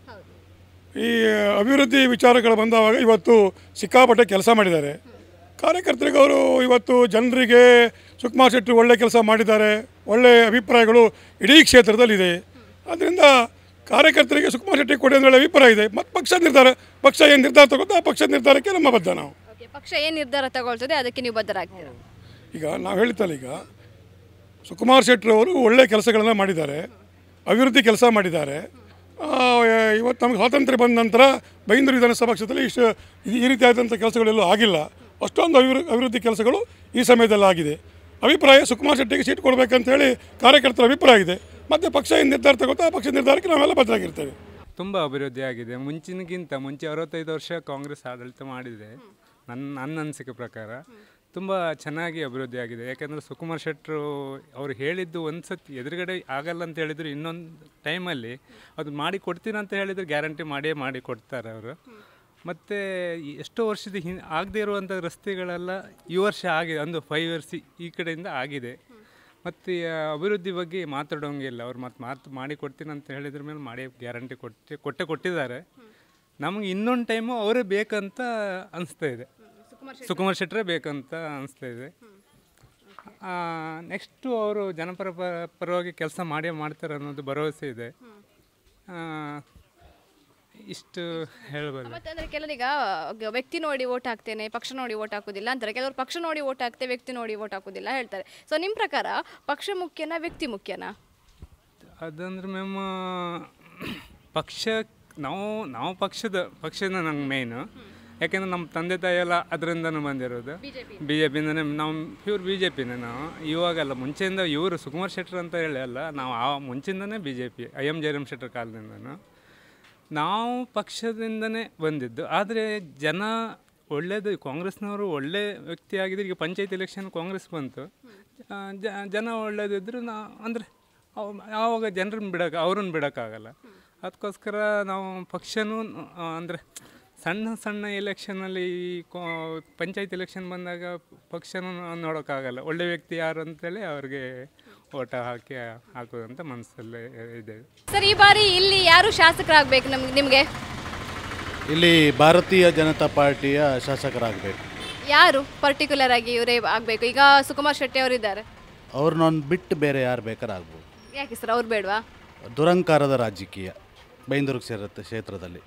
ಈ ಅಭಿವೃದ್ಧಿ ವಿಚಾರಗಳು ಬಂದಾಗ ಇವತ್ತು ಸಿಕ್ಕಾಪಟ್ಟೆ ಕೆಲಸ ಮಾಡಿದ್ದಾರೆ ಕಾರ್ಯಕರ್ತರಿಗೆ ಅವರು ಇವತ್ತು ಜನರಿಗೆ ಸುಕುಮಾರ್ ಶೆಟ್ಟರು ಒಳ್ಳೆ ಕೆಲಸ ಮಾಡಿದ್ದಾರೆ ಒಳ್ಳೆಯ ಅಭಿಪ್ರಾಯಗಳು ಇಡೀ ಕ್ಷೇತ್ರದಲ್ಲಿದೆ ಆದ್ದರಿಂದ ಕಾರ್ಯಕರ್ತರಿಗೆ ಸುಕುಮಾರ್ ಶೆಟ್ಟಿ ಕೊಡಿ ಅಂತ ಹೇಳಿ ಅಭಿಪ್ರಾಯ ಇದೆ ಮತ್ತು ಪಕ್ಷ ನಿರ್ಧಾರ ಪಕ್ಷ ಏನು ನಿರ್ಧಾರ ತಗೋತೋ ಆ ಪಕ್ಷದ ನಿರ್ಧಾರಕ್ಕೆ ನಮ್ಮ ಬದ್ಧ ನಾವು ಓಕೆ ಪಕ್ಷ ಏನು ನಿರ್ಧಾರ ತಗೊಳ್ತದೆ ಅದಕ್ಕೆ ನೀವು ಬದ್ಧರಾಗ್ತೀರಾ ಈಗ ನಾವು ಹೇಳ್ತಲ್ಲ ಈಗ ಸುಕುಮಾರ್ ಶೆಟ್ಟಿ ಅವರು ಒಳ್ಳೆಯ ಕೆಲಸಗಳನ್ನು ಮಾಡಿದ್ದಾರೆ ಅಭಿವೃದ್ಧಿ ಕೆಲಸ ಮಾಡಿದ್ದಾರೆ ಆ, ಇವತ್ತು ನಮಗೆ ಸ್ವಾತಂತ್ರ್ಯ ಬಂದ ನಂತರ ಬೈಂದೂರು ವಿಧಾನಸಭಾ ಕ್ಷೇತ್ರದಲ್ಲಿ ಇಷ್ಟು ಈ- ಈ ರೀತಿಯಾದಂಥ ಕೆಲಸಗಳೆಲ್ಲೂ ಆಗಿಲ್ಲ ಅಷ್ಟೊಂದು ಅಭಿವೃ ಅಭಿವೃದ್ಧಿ ಕೆಲಸಗಳು ಈ ಸಮಯದಲ್ಲಿ ಆಗಿದೆ ಅಭಿಪ್ರಾಯ ಸುಕುಮಾರ್ ಶೆಟ್ಟಿಗೆ ಸೀಟ್ ಕೊಡಬೇಕಂತ ಹೇಳಿ ಕಾರ್ಯಕರ್ತರ ಅಭಿಪ್ರಾಯ ಇದೆ ಮತ್ತು ಪಕ್ಷ ಏನು ನಿರ್ಧಾರ ತಗೋತೋ ಆ ಪಕ್ಷದ ನಿರ್ಧಾರಕ್ಕೆ ನಾವೆಲ್ಲ ಬದ್ಧರಾಗಿರ್ತೇವೆ ತುಂಬ ಅಭಿವೃದ್ಧಿ ಆಗಿದೆ ಮುಂಚಿನಗಿಂತ ಮುಂಚೆ ಅರವತ್ತೈದು ವರ್ಷ ಕಾಂಗ್ರೆಸ್ ಆಡಳಿತ ಮಾಡಿದೆ ನನ್ನ ನನ್ನ ಅನಿಸಿಕೆ ಪ್ರಕಾರ ತುಂಬ ಚೆನ್ನಾಗಿ ಅಭಿವೃದ್ಧಿ ಆಗಿದೆ ಯಾಕೆಂದರೆ ಸುಕುಮಾರ್ ಶೆಟ್ಟರು ಅವ್ರು ಹೇಳಿದ್ದು ಒಂದು ಸತಿ ಎದುರುಗಡೆ ಆಗಲ್ಲ ಅಂತ ಹೇಳಿದ್ರು ಇನ್ನೊಂದು ಟೈಮಲ್ಲಿ ಅದು ಮಾಡಿ ಕೊಡ್ತೀನಿ ಅಂತ ಹೇಳಿದರೆ ಗ್ಯಾರಂಟಿ ಮಾಡಿಯೇ ಮಾಡಿ ಕೊಡ್ತಾರೆ ಅವರು ಮತ್ತು ಎಷ್ಟೋ ವರ್ಷದ ಹಿನ್ ಆಗದೇ ಇರುವಂಥ ರಸ್ತೆಗಳೆಲ್ಲ ಈ ವರ್ಷ ಆಗಿದೆ ಒಂದು ಫೈವ್ ಇಯರ್ಸ್ ಈ ಕಡೆಯಿಂದ ಆಗಿದೆ ಮತ್ತು ಅಭಿವೃದ್ಧಿ ಬಗ್ಗೆ ಮಾತಾಡೋಂಗಿಲ್ಲ ಅವ್ರು ಮತ್ತೆ ಮಾತು ಮಾಡಿ ಕೊಡ್ತೀನಿ ಅಂತ ಹೇಳಿದ್ರ ಮೇಲೆ ಮಾಡಿ ಗ್ಯಾರಂಟಿ ಕೊಟ್ಟು ಕೊಟ್ಟೆ ಕೊಟ್ಟಿದ್ದಾರೆ ನಮಗೆ ಇನ್ನೊಂದು ಟೈಮು ಅವರೇ ಬೇಕಂತ ಅನಿಸ್ತಾ ಇದೆ ಸುಕುಮಾರ್ ಶೆಟ್ಟರೇ ಬೇಕಂತ ಅನಿಸ್ತಾ ಇದೆ ನೆಕ್ಸ್ಟು ಅವರು ಜನಪರ ಪ- ಪರವಾಗಿ ಕೆಲಸ ಮಾಡೇ ಮಾಡ್ತಾರೆ ಅನ್ನೋದು ಭರವಸೆ ಇದೆ ಆ, ಇಷ್ಟು ಹೇಳ್ಬೋದು ಮತ್ತೆ ಅಂದ್ರೆ ಕೆಲವರೀಗ ಗ- ವ್ಯಕ್ತಿ ನೋಡಿ ಓಟ್ ಹಾಕ್ತೇನೆ ಪಕ್ಷ ನೋಡಿ ಓಟ್ ಹಾಕೋದಿಲ್ಲ ಅಂತಾರೆ ಕೆಲವರು ಪಕ್ಷ ನೋಡಿ ಓಟ್ ಹಾಕ್ತೇವೆ ವ್ಯಕ್ತಿ ನೋಡಿ ಓಟ್ ಹಾಕೋದಿಲ್ಲ ಹೇಳ್ತಾರೆ ಸೊ ನಿಮ್ಮ ಪ್ರಕಾರ ಪಕ್ಷ ಮುಖ್ಯನಾ ವ್ಯಕ್ತಿ ಮುಖ್ಯನಾ ಅದಂದ್ರೆ ಮ್ಯಾಮ್ ಪಕ್ಷ ನಾವು ನಾವು ಪಕ್ಷದ ಪಕ್ಷದ ನಂಗೆ ಮೇಯ್ನು ಯಾಕೆಂದ್ರೆ ನಮ್ಮ ತಂದೆ ತಾಯಿ ಎಲ್ಲ ಅದರಿಂದನೂ ಬಂದಿರೋದು ಬಿ ಜೆ ಪಿಯಿಂದನೇ ನಾವು ಪ್ಯೂರ್ ಬಿ ಜೆ ಪಿನೇ ನಾವು ಇವಾಗಲ್ಲ ಮುಂಚೆಯಿಂದ ಇವರು ಸುಕುಮಾರ್ ಶೆಟ್ಟರ್ ಅಂತ ಹೇಳಿ ಅಲ್ಲ ನಾವು ಆ ಮುಂಚಿಂದನೇ B J P I M Jayaram Shettar ಕಾಲದಿಂದನೂ ನಾವು ಪಕ್ಷದಿಂದನೇ ಬಂದಿದ್ದು ಆದರೆ ಜನ ಒಳ್ಳೆಯದು ಕಾಂಗ್ರೆಸ್ನವರು ಒಳ್ಳೆ ವ್ಯಕ್ತಿ ಆಗಿದ್ರೆ ಈಗ ಪಂಚಾಯತ್ ಎಲೆಕ್ಷನ್ ಕಾಂಗ್ರೆಸ್ ಬಂತು ಆ, ಜ- ಜನ ಒಳ್ಳೇದಿದ್ರು ನಾ ಅಂದರೆ ಆವಾಗ ಜನರನ್ನ ಬಿಡೋಕೆ ಅವ್ರನ್ನ ಬಿಡೋಕ್ಕಾಗಲ್ಲ ಅದಕ್ಕೋಸ್ಕರ ನಾವು ಪಕ್ಷನೂ ಅಂದರೆ ಸಣ್ಣ ಸಣ್ಣ ಎಲೆಕ್ಷನಲ್ಲಿ ಪಂಚಾಯತ್ ಎಲೆಕ್ಷನ್ ಬಂದಾಗ ಪಕ್ಷನೂ ನೋಡೋಕ್ಕಾಗಲ್ಲ ಒಳ್ಳೆ ವ್ಯಕ್ತಿ ಯಾರು ಅಂತೇಳಿ ಅವ್ರಿಗೆ ಓಟ ಹಾಕಿ ಹಾಕೋದಂತ ಮನಸ್ಸಲ್ಲೇ ಇದೆ ಸರ್ ಈ ಬಾರಿ ಇಲ್ಲಿ ಯಾರು ಶಾಸಕರಾಗಬೇಕು ನಮ್ಗೆ ನಿಮಗೆ ಇಲ್ಲಿ ಭಾರತೀಯ ಜನತಾ ಪಾರ್ಟಿಯ ಶಾಸಕರಾಗಬೇಕು ಯಾರು ಪರ್ಟಿಕ್ಯುಲರ್ ಆಗಿ ಇವರೇ ಆಗಬೇಕು ಈಗ ಸುಕುಮಾರ್ ಶೆಟ್ಟಿ ಅವರು ಇದ್ದಾರೆ ಅವ್ರನ್ನೊಂದು ಬಿಟ್ಟು ಬೇರೆ ಯಾರು ಬೇಕಾದ್ರೆ ಆಗ್ಬೋದು ಯಾಕೆ ಸರ್ ಅವ್ರು ಬೇಡವಾ ದುರಂಕಾರದ ರಾಜಕೀಯ ಬೈಂದೂರು ಕ್ಷೇತ್ರ ಕ್ಷೇತ್ರದಲ್ಲಿ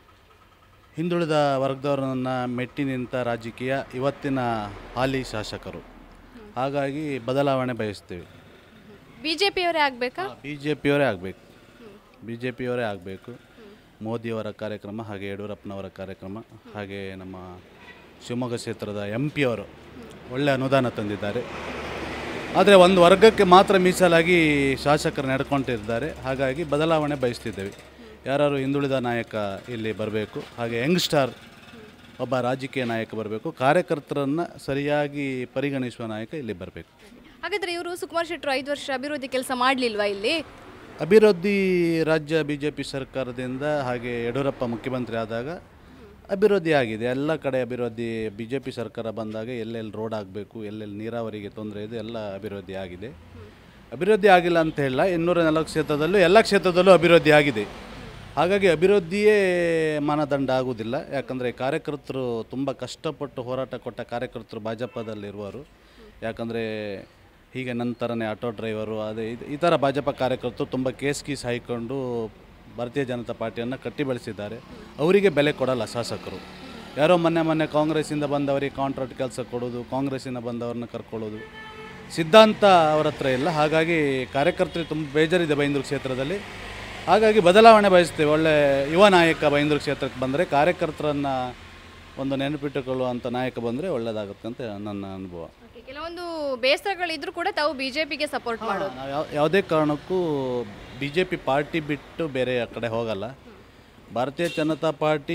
ಹಿಂದುಳಿದ ವರ್ಗದವರನ್ನ ಮೆಟ್ಟಿ ನಿಂತ ರಾಜಕೀಯ ಇವತ್ತಿನ ಹಾಲಿ ಶಾಸಕರು ಹಾಗಾಗಿ ಬದಲಾವಣೆ ಬಯಸ್ತೀವಿ ಬಿ ಜೆ ಪಿಯವರೇ ಆಗಬೇಕಾ ಬಿ ಜೆ ಪಿಯವರೇ ಆಗಬೇಕು ಬಿ ಜೆ ಪಿಯವರೇ ಆಗಬೇಕು ಮೋದಿಯವರ ಕಾರ್ಯಕ್ರಮ ಹಾಗೆ ಯಡಿಯೂರಪ್ಪನವರ ಕಾರ್ಯಕ್ರಮ ಹಾಗೆ ನಮ್ಮ ಶಿವಮೊಗ್ಗ ಕ್ಷೇತ್ರದ ಎಂ ಪಿಯವರು ಒಳ್ಳೆ ಅನುದಾನ ತಂದಿದ್ದಾರೆ ಆದರೆ ಒಂದು ವರ್ಗಕ್ಕೆ ಮಾತ್ರ ಮೀಸಲಾಗಿ ಶಾಸಕರು ನಡ್ಕೊಳ್ತಿದ್ದಾರೆ ಹಾಗಾಗಿ ಬದಲಾವಣೆ ಬಯಸ್ತಿದ್ದೇವೆ ಯಾರು ಹಿಂದುಳಿದ ನಾಯಕ ಇಲ್ಲಿ ಬರಬೇಕು ಹಾಗೆ ಯಂಗ್ಸ್ಟಾರ್ ಒಬ್ಬ ರಾಜಕೀಯ ನಾಯಕ ಬರಬೇಕು ಕಾರ್ಯಕರ್ತರನ್ನು ಸರಿಯಾಗಿ ಪರಿಗಣಿಸುವ ನಾಯಕ ಇಲ್ಲಿ ಬರಬೇಕು ಹಾಗಾದ್ರೆ ಇವರು ಸುಕುಮಾರ್ ಶೆಟ್ಟರು ಐದು ವರ್ಷ ಅಭಿವೃದ್ಧಿ ಕೆಲಸ ಮಾಡಲಿಲ್ವಾ ಇಲ್ಲಿ ಅಭಿವೃದ್ಧಿ ರಾಜ್ಯ ಬಿ ಜೆ ಪಿ ಸರ್ಕಾರದಿಂದ ಹಾಗೆ ಯಡಿಯೂರಪ್ಪ ಮುಖ್ಯಮಂತ್ರಿ ಆದಾಗ ಅಭಿವೃದ್ಧಿ ಆಗಿದೆ ಎಲ್ಲ ಕಡೆ ಅಭಿವೃದ್ಧಿ ಬಿ ಜೆ ಪಿ ಸರ್ಕಾರ ಬಂದಾಗ ಎಲ್ಲೆಲ್ಲಿ ರೋಡ್ ಆಗಬೇಕು ಎಲ್ಲೆಲ್ಲಿ ನೀರಾವರಿಗೆ ತೊಂದರೆ ಇದೆ ಎಲ್ಲ ಅಭಿವೃದ್ಧಿ ಆಗಿದೆ ಅಭಿವೃದ್ಧಿ ಆಗಿಲ್ಲ ಅಂತ ಹೇಳ ಇನ್ನೂರ ನಾಲ್ಕು ಕ್ಷೇತ್ರದಲ್ಲೂ ಎಲ್ಲ ಕ್ಷೇತ್ರದಲ್ಲೂ ಅಭಿವೃದ್ಧಿ ಆಗಿದೆ ಹಾಗಾಗಿ ಅಭಿವೃದ್ಧಿಯೇ ಮಾನದಂಡ ಆಗುವುದಿಲ್ಲ ಯಾಕಂದರೆ ಕಾರ್ಯಕರ್ತರು ತುಂಬ ಕಷ್ಟಪಟ್ಟು ಹೋರಾಟ ಕೊಟ್ಟ ಕಾರ್ಯಕರ್ತರು ಭಾಜಪದಲ್ಲಿರುವರು ಯಾಕಂದರೆ ಹೀಗೆ ನಂತರನೇ ಆಟೋ ಡ್ರೈವರು ಅದೇ ಇದು- ಈ ಥರ ಭಾಜಪ ಕಾರ್ಯಕರ್ತರು ತುಂಬ ಕೇಸ್ ಕೀಸ್ ಹಾಯ್ಕೊಂಡು ಭಾರತೀಯ ಜನತಾ ಪಾರ್ಟಿಯನ್ನು ಕಟ್ಟಿ ಬೆಳೆಸಿದ್ದಾರೆ ಅವರಿಗೆ ಬೆಲೆ ಕೊಡಲ್ಲ ಶಾಸಕರು ಯಾರೋ ಮೊನ್ನೆ ಮೊನ್ನೆ ಕಾಂಗ್ರೆಸ್ಸಿಂದ ಬಂದವರಿಗೆ ಕಾಂಟ್ರಾಕ್ಟ್ ಕೆಲಸ ಕೊಡೋದು ಕಾಂಗ್ರೆಸ್ಸಿಂದ ಬಂದವ್ರನ್ನ ಕರ್ಕೊಳ್ಳೋದು ಸಿದ್ಧಾಂತ ಅವರ ಹತ್ರ ಇಲ್ಲ ಹಾಗಾಗಿ ಕಾರ್ಯಕರ್ತರಿಗೆ ತುಂಬ ಬೇಜಾರಿದೆ ಬೈಂದೂರು ಕ್ಷೇತ್ರದಲ್ಲಿ ಹಾಗಾಗಿ ಬದಲಾವಣೆ ಬಯಸ್ತೇವೆ ಒಳ್ಳೆ ಯುವ ನಾಯಕ ಬೈಂದೂರು ಕ್ಷೇತ್ರಕ್ಕೆ ಬಂದರೆ ಕಾರ್ಯಕರ್ತರನ್ನು ಒಂದು ನೆನಪಿಟ್ಟುಕೊಳ್ಳುವಂಥ ನಾಯಕ ಬಂದರೆ ಒಳ್ಳೆಯದಾಗುತ್ತೆ ಅಂತ ನನ್ನ ಅನುಭವ Okay, ಕೆಲವೊಂದು ಬೇಸರಗಳಿದ್ರು ಕೂಡ ತಾವು ಬಿಜೆಪಿಗೆ ಸಪೋರ್ಟ್ ಮಾಡೋದು ನಾವು ಯಾವ ಯಾವುದೇ ಕಾರಣಕ್ಕೂ ಬಿ ಜೆ ಪಿ ಪಾರ್ಟಿ ಬಿಟ್ಟು ಬೇರೆ ಆ ಕಡೆ ಹೋಗಲ್ಲ ಭಾರತೀಯ ಜನತಾ ಪಾರ್ಟಿ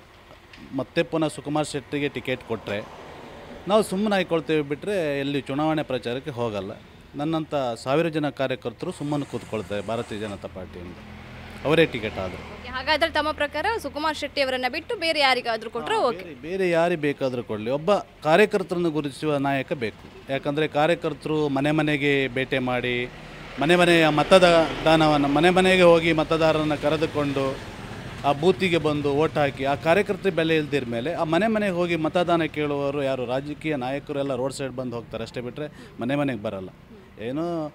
ಮತ್ತೆ ಪುನಃ ಸುಕುಮಾರ್ ಶೆಟ್ಟಿಗೆ ಟಿಕೆಟ್ ಕೊಟ್ಟರೆ ನಾವು ಸುಮ್ಮನೆ ಹಾಯ್ಕೊಳ್ತೇವೆ ಬಿಟ್ಟರೆ ಎಲ್ಲಿ ಚುನಾವಣೆ ಪ್ರಚಾರಕ್ಕೆ ಹೋಗಲ್ಲ ನನ್ನಂಥ ಸಾವಿರ ಜನ ಕಾರ್ಯಕರ್ತರು ಸುಮ್ಮನೆ ಕೂತ್ಕೊಳ್ತಾರೆ ಭಾರತೀಯ ಜನತಾ ಪಾರ್ಟಿಯಿಂದ ಅವರೇ ಟಿಕೆಟ್ ಆದರು Okay, ಹಾಗಾದ್ರೆ ತಮ್ಮ ಪ್ರಕಾರ ಸುಕುಮಾರ್ ಶೆಟ್ಟಿ ಅವರನ್ನ ಬಿಟ್ಟು ಬೇರೆ ಯಾರಿಗಾದ್ರೂ ಕೊಟ್ರೆ ಓಕೆ ಬೇರೆ ಯಾರಿಗೆ ಬೇಕಾದರೂ ಕೊಡಲಿ ಒಬ್ಬ ಕಾರ್ಯಕರ್ತರನ್ನು ಗುರುತಿಸುವ ನಾಯಕ ಬೇಕು ಯಾಕಂದರೆ ಕಾರ್ಯಕರ್ತರು ಮನೆ ಮನೆಗೆ ಭೇಟಿ ಮಾಡಿ ಮನೆ ಮನೆಯ ಮತದಾನವನ್ನು ಮನೆ ಮನೆಗೆ ಹೋಗಿ ಮತದಾರರನ್ನು ಕರೆದುಕೊಂಡು ಆ ಬೂತಿಗೆ ಬಂದು ಓಟ್ ಹಾಕಿ ಆ ಕಾರ್ಯಕರ್ತರ ಬೆಲೆ ಇಲ್ದಿರ ಮೇಲೆ ಆ ಮನೆ ಮನೆಗೆ ಹೋಗಿ ಮತದಾನ ಕೇಳುವವರು ಯಾರು ರಾಜಕೀಯ ನಾಯಕರು ಎಲ್ಲ ರೋಡ್ ಸೈಡ್ ಬಂದು ಹೋಗ್ತಾರೆ ಅಷ್ಟೇ ಬಿಟ್ಟರೆ ಮನೆ ಮನೆಗೆ ಬರಲ್ಲ ಏನೋ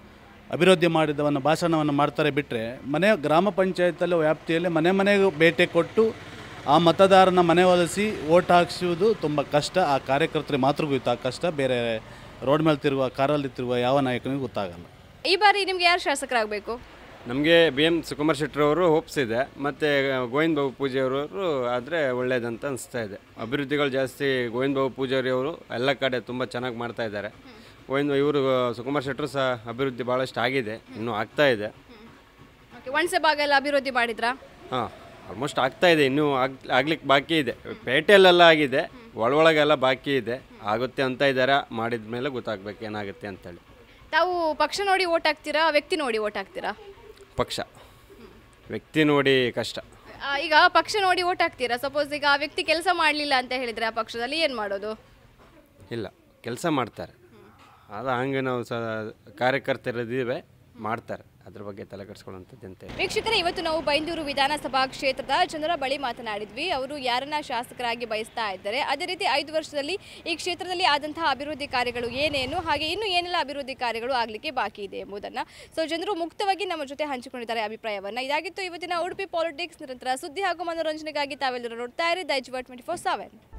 ಅಭಿವೃದ್ಧಿ ಮಾಡಿದವನ್ನ ಭಾಷಣವನ್ನು ಮಾಡ್ತಾರೆ ಬಿಟ್ಟರೆ ಮನೆ ಗ್ರಾಮ ಪಂಚಾಯತಲ್ಲಿ ವ್ಯಾಪ್ತಿಯಲ್ಲಿ ಮನೆ ಮನೆಗೂ ಭೇಟಿ ಕೊಟ್ಟು ಆ ಮತದಾರನ ಮನೆ ಒಲಿಸಿ ಓಟ್ ಹಾಕಿಸುವುದು ತುಂಬ ಕಷ್ಟ ಆ ಕಾರ್ಯಕರ್ತರಿಗೆ ಮಾತ್ರ ಗೊತ್ತು ಆ ಕಷ್ಟ ಬೇರೆ ರೋಡ್ ಮೇಲೆ ತಿರುವ ಕಾರಲ್ಲಿ ತಿರುವ ಯಾವ ನಾಯಕನಿಗೂ ಗೊತ್ತಾಗಲ್ಲ ಈ ಬಾರಿ ನಿಮ್ಗೆ ಯಾರು ಶಾಸಕರಾಗಬೇಕು ನಮಗೆ ಬಿ ಎಮ್ ಸುಕುಮಾರ್ ಶೆಟ್ಟರವರು ಹೋಪ್ಸ್ ಇದೆ ಮತ್ತು ಗೋವಿಂದ ಬಾಬು ಪೂಜಾರಿಯವರು ಆದರೆ ಒಳ್ಳೆಯದಂತ ಅನಿಸ್ತಾ ಇದೆ ಅಭಿವೃದ್ಧಿಗಳು ಜಾಸ್ತಿ ಗೋವಿಂದ ಬಾಬು ಪೂಜಾರಿ ಅವರು ಎಲ್ಲ ಕಡೆ ತುಂಬ ಚೆನ್ನಾಗಿ ಮಾಡ್ತಾ ಇದ್ದಾರೆ ಗೋವಿಂದ ಇವರು ಸುಕುಮಾರ್ ಶೆಟ್ಟರು ಸಹ ಅಭಿವೃದ್ಧಿ ಭಾಳಷ್ಟು ಆಗಿದೆ ಇನ್ನೂ ಆಗ್ತಾ ಇದೆ ಓಕೆ ಒಣಸೆ ಭಾಗ ಎಲ್ಲ ಅಭಿವೃದ್ಧಿ ಮಾಡಿದ್ರಾ ಹಾಂ ಆಲ್ಮೋಸ್ಟ್ ಆಗ್ತಾ ಇದೆ ಇನ್ನೂ ಆಗ್ ಆಗ್ಲಿಕ್ಕೆ ಬಾಕಿ ಇದೆ ಪೇಟೆಯಲ್ಲೆಲ್ಲ ಆಗಿದೆ ಒಳೊಳಗೆಲ್ಲ ಬಾಕಿ ಇದೆ ಆಗುತ್ತೆ ಅಂತ ಇದ್ದಾರೆ ಮಾಡಿದ ಮೇಲೆ ಗೊತ್ತಾಗ್ಬೇಕು ಏನಾಗುತ್ತೆ ಅಂತೇಳಿ ತಾವು ಪಕ್ಷ ನೋಡಿ ಓಟ್ ಹಾಕ್ತೀರಾ ವ್ಯಕ್ತಿ ನೋಡಿ ಓಟ್ ಹಾಕ್ತೀರಾ ಪಕ್ಷ ವ್ಯಕ್ತಿ ನೋಡಿ ಕಷ್ಟ ಆ, ಈಗ ಪಕ್ಷ ನೋಡಿ ಓಟ್ ಹಾಕ್ತೀರಾ ಸಪೋಸ್ ಈಗ ಆ ವ್ಯಕ್ತಿ ಕೆಲಸ ಮಾಡಲಿಲ್ಲ ಅಂತ ಹೇಳಿದ್ರೆ ಆ ಪಕ್ಷದಲ್ಲಿ ಏನು ಮಾಡೋದು ಇಲ್ಲ ಕೆಲಸ ಮಾಡ್ತಾರೆ ಅದು ಹಂಗೆ ನಾವು ಸ ಕಾರ್ಯಕರ್ತರಿದ್ದೀವಿ ಮಾಡ್ತಾರೆ ಅದ್ರ ಬಗ್ಗೆ ತಲೆ ಕೆಡಿಸ್ಕೊಳ್ಳೋಂಥದ್ದು ಅಂತ ಇಲ್ಲ. ವೀಕ್ಷಕರೇ ಇವತ್ತು ನಾವು ಬೈಂದೂರು ವಿಧಾನಸಭಾ ಕ್ಷೇತ್ರದ ಜನರ ಬಳಿ ಮಾತನಾಡಿದ್ವಿ ಅವರು ಯಾರನ್ನ ಶಾಸಕರಾಗಿ ಬಯಸ್ತಾ ಇದ್ದಾರೆ ಅದೇ ರೀತಿ ಐದು ವರ್ಷದಲ್ಲಿ ಈ ಕ್ಷೇತ್ರದಲ್ಲಿ ಆದಂತಹ ಅಭಿವೃದ್ಧಿ ಕಾರ್ಯಗಳು ಏನೇನು ಹಾಗೆ ಇನ್ನು ಏನೆಲ್ಲ ಅಭಿವೃದ್ಧಿ ಕಾರ್ಯಗಳು ಆಗಲಿಕ್ಕೆ ಬಾಕಿ ಇದೆ ಎಂಬುದನ್ನು ಸೊ ಜನರು ಮುಕ್ತವಾಗಿ ನಮ್ಮ ಜೊತೆ ಹಂಚಿಕೊಂಡಿದ್ದಾರೆ ಅಭಿಪ್ರಾಯವನ್ನ ಇದಾಗಿತ್ತು ಇವತ್ತಿನ ಉಡುಪಿ ಪಾಲಿಟಿಕ್ಸ್ ನಿರಂತರ ಸುದ್ದಿ ಹಾಗೂ ಮನೋರಂಜನೆಗಾಗಿ ತಾವೆಲ್ಲರೂ ನೋಡ್ತಾ ಇರಿ ದೈಜ್ ಟ್ವೆಂಟಿ ಫೋರ್ ಸೆವೆನ್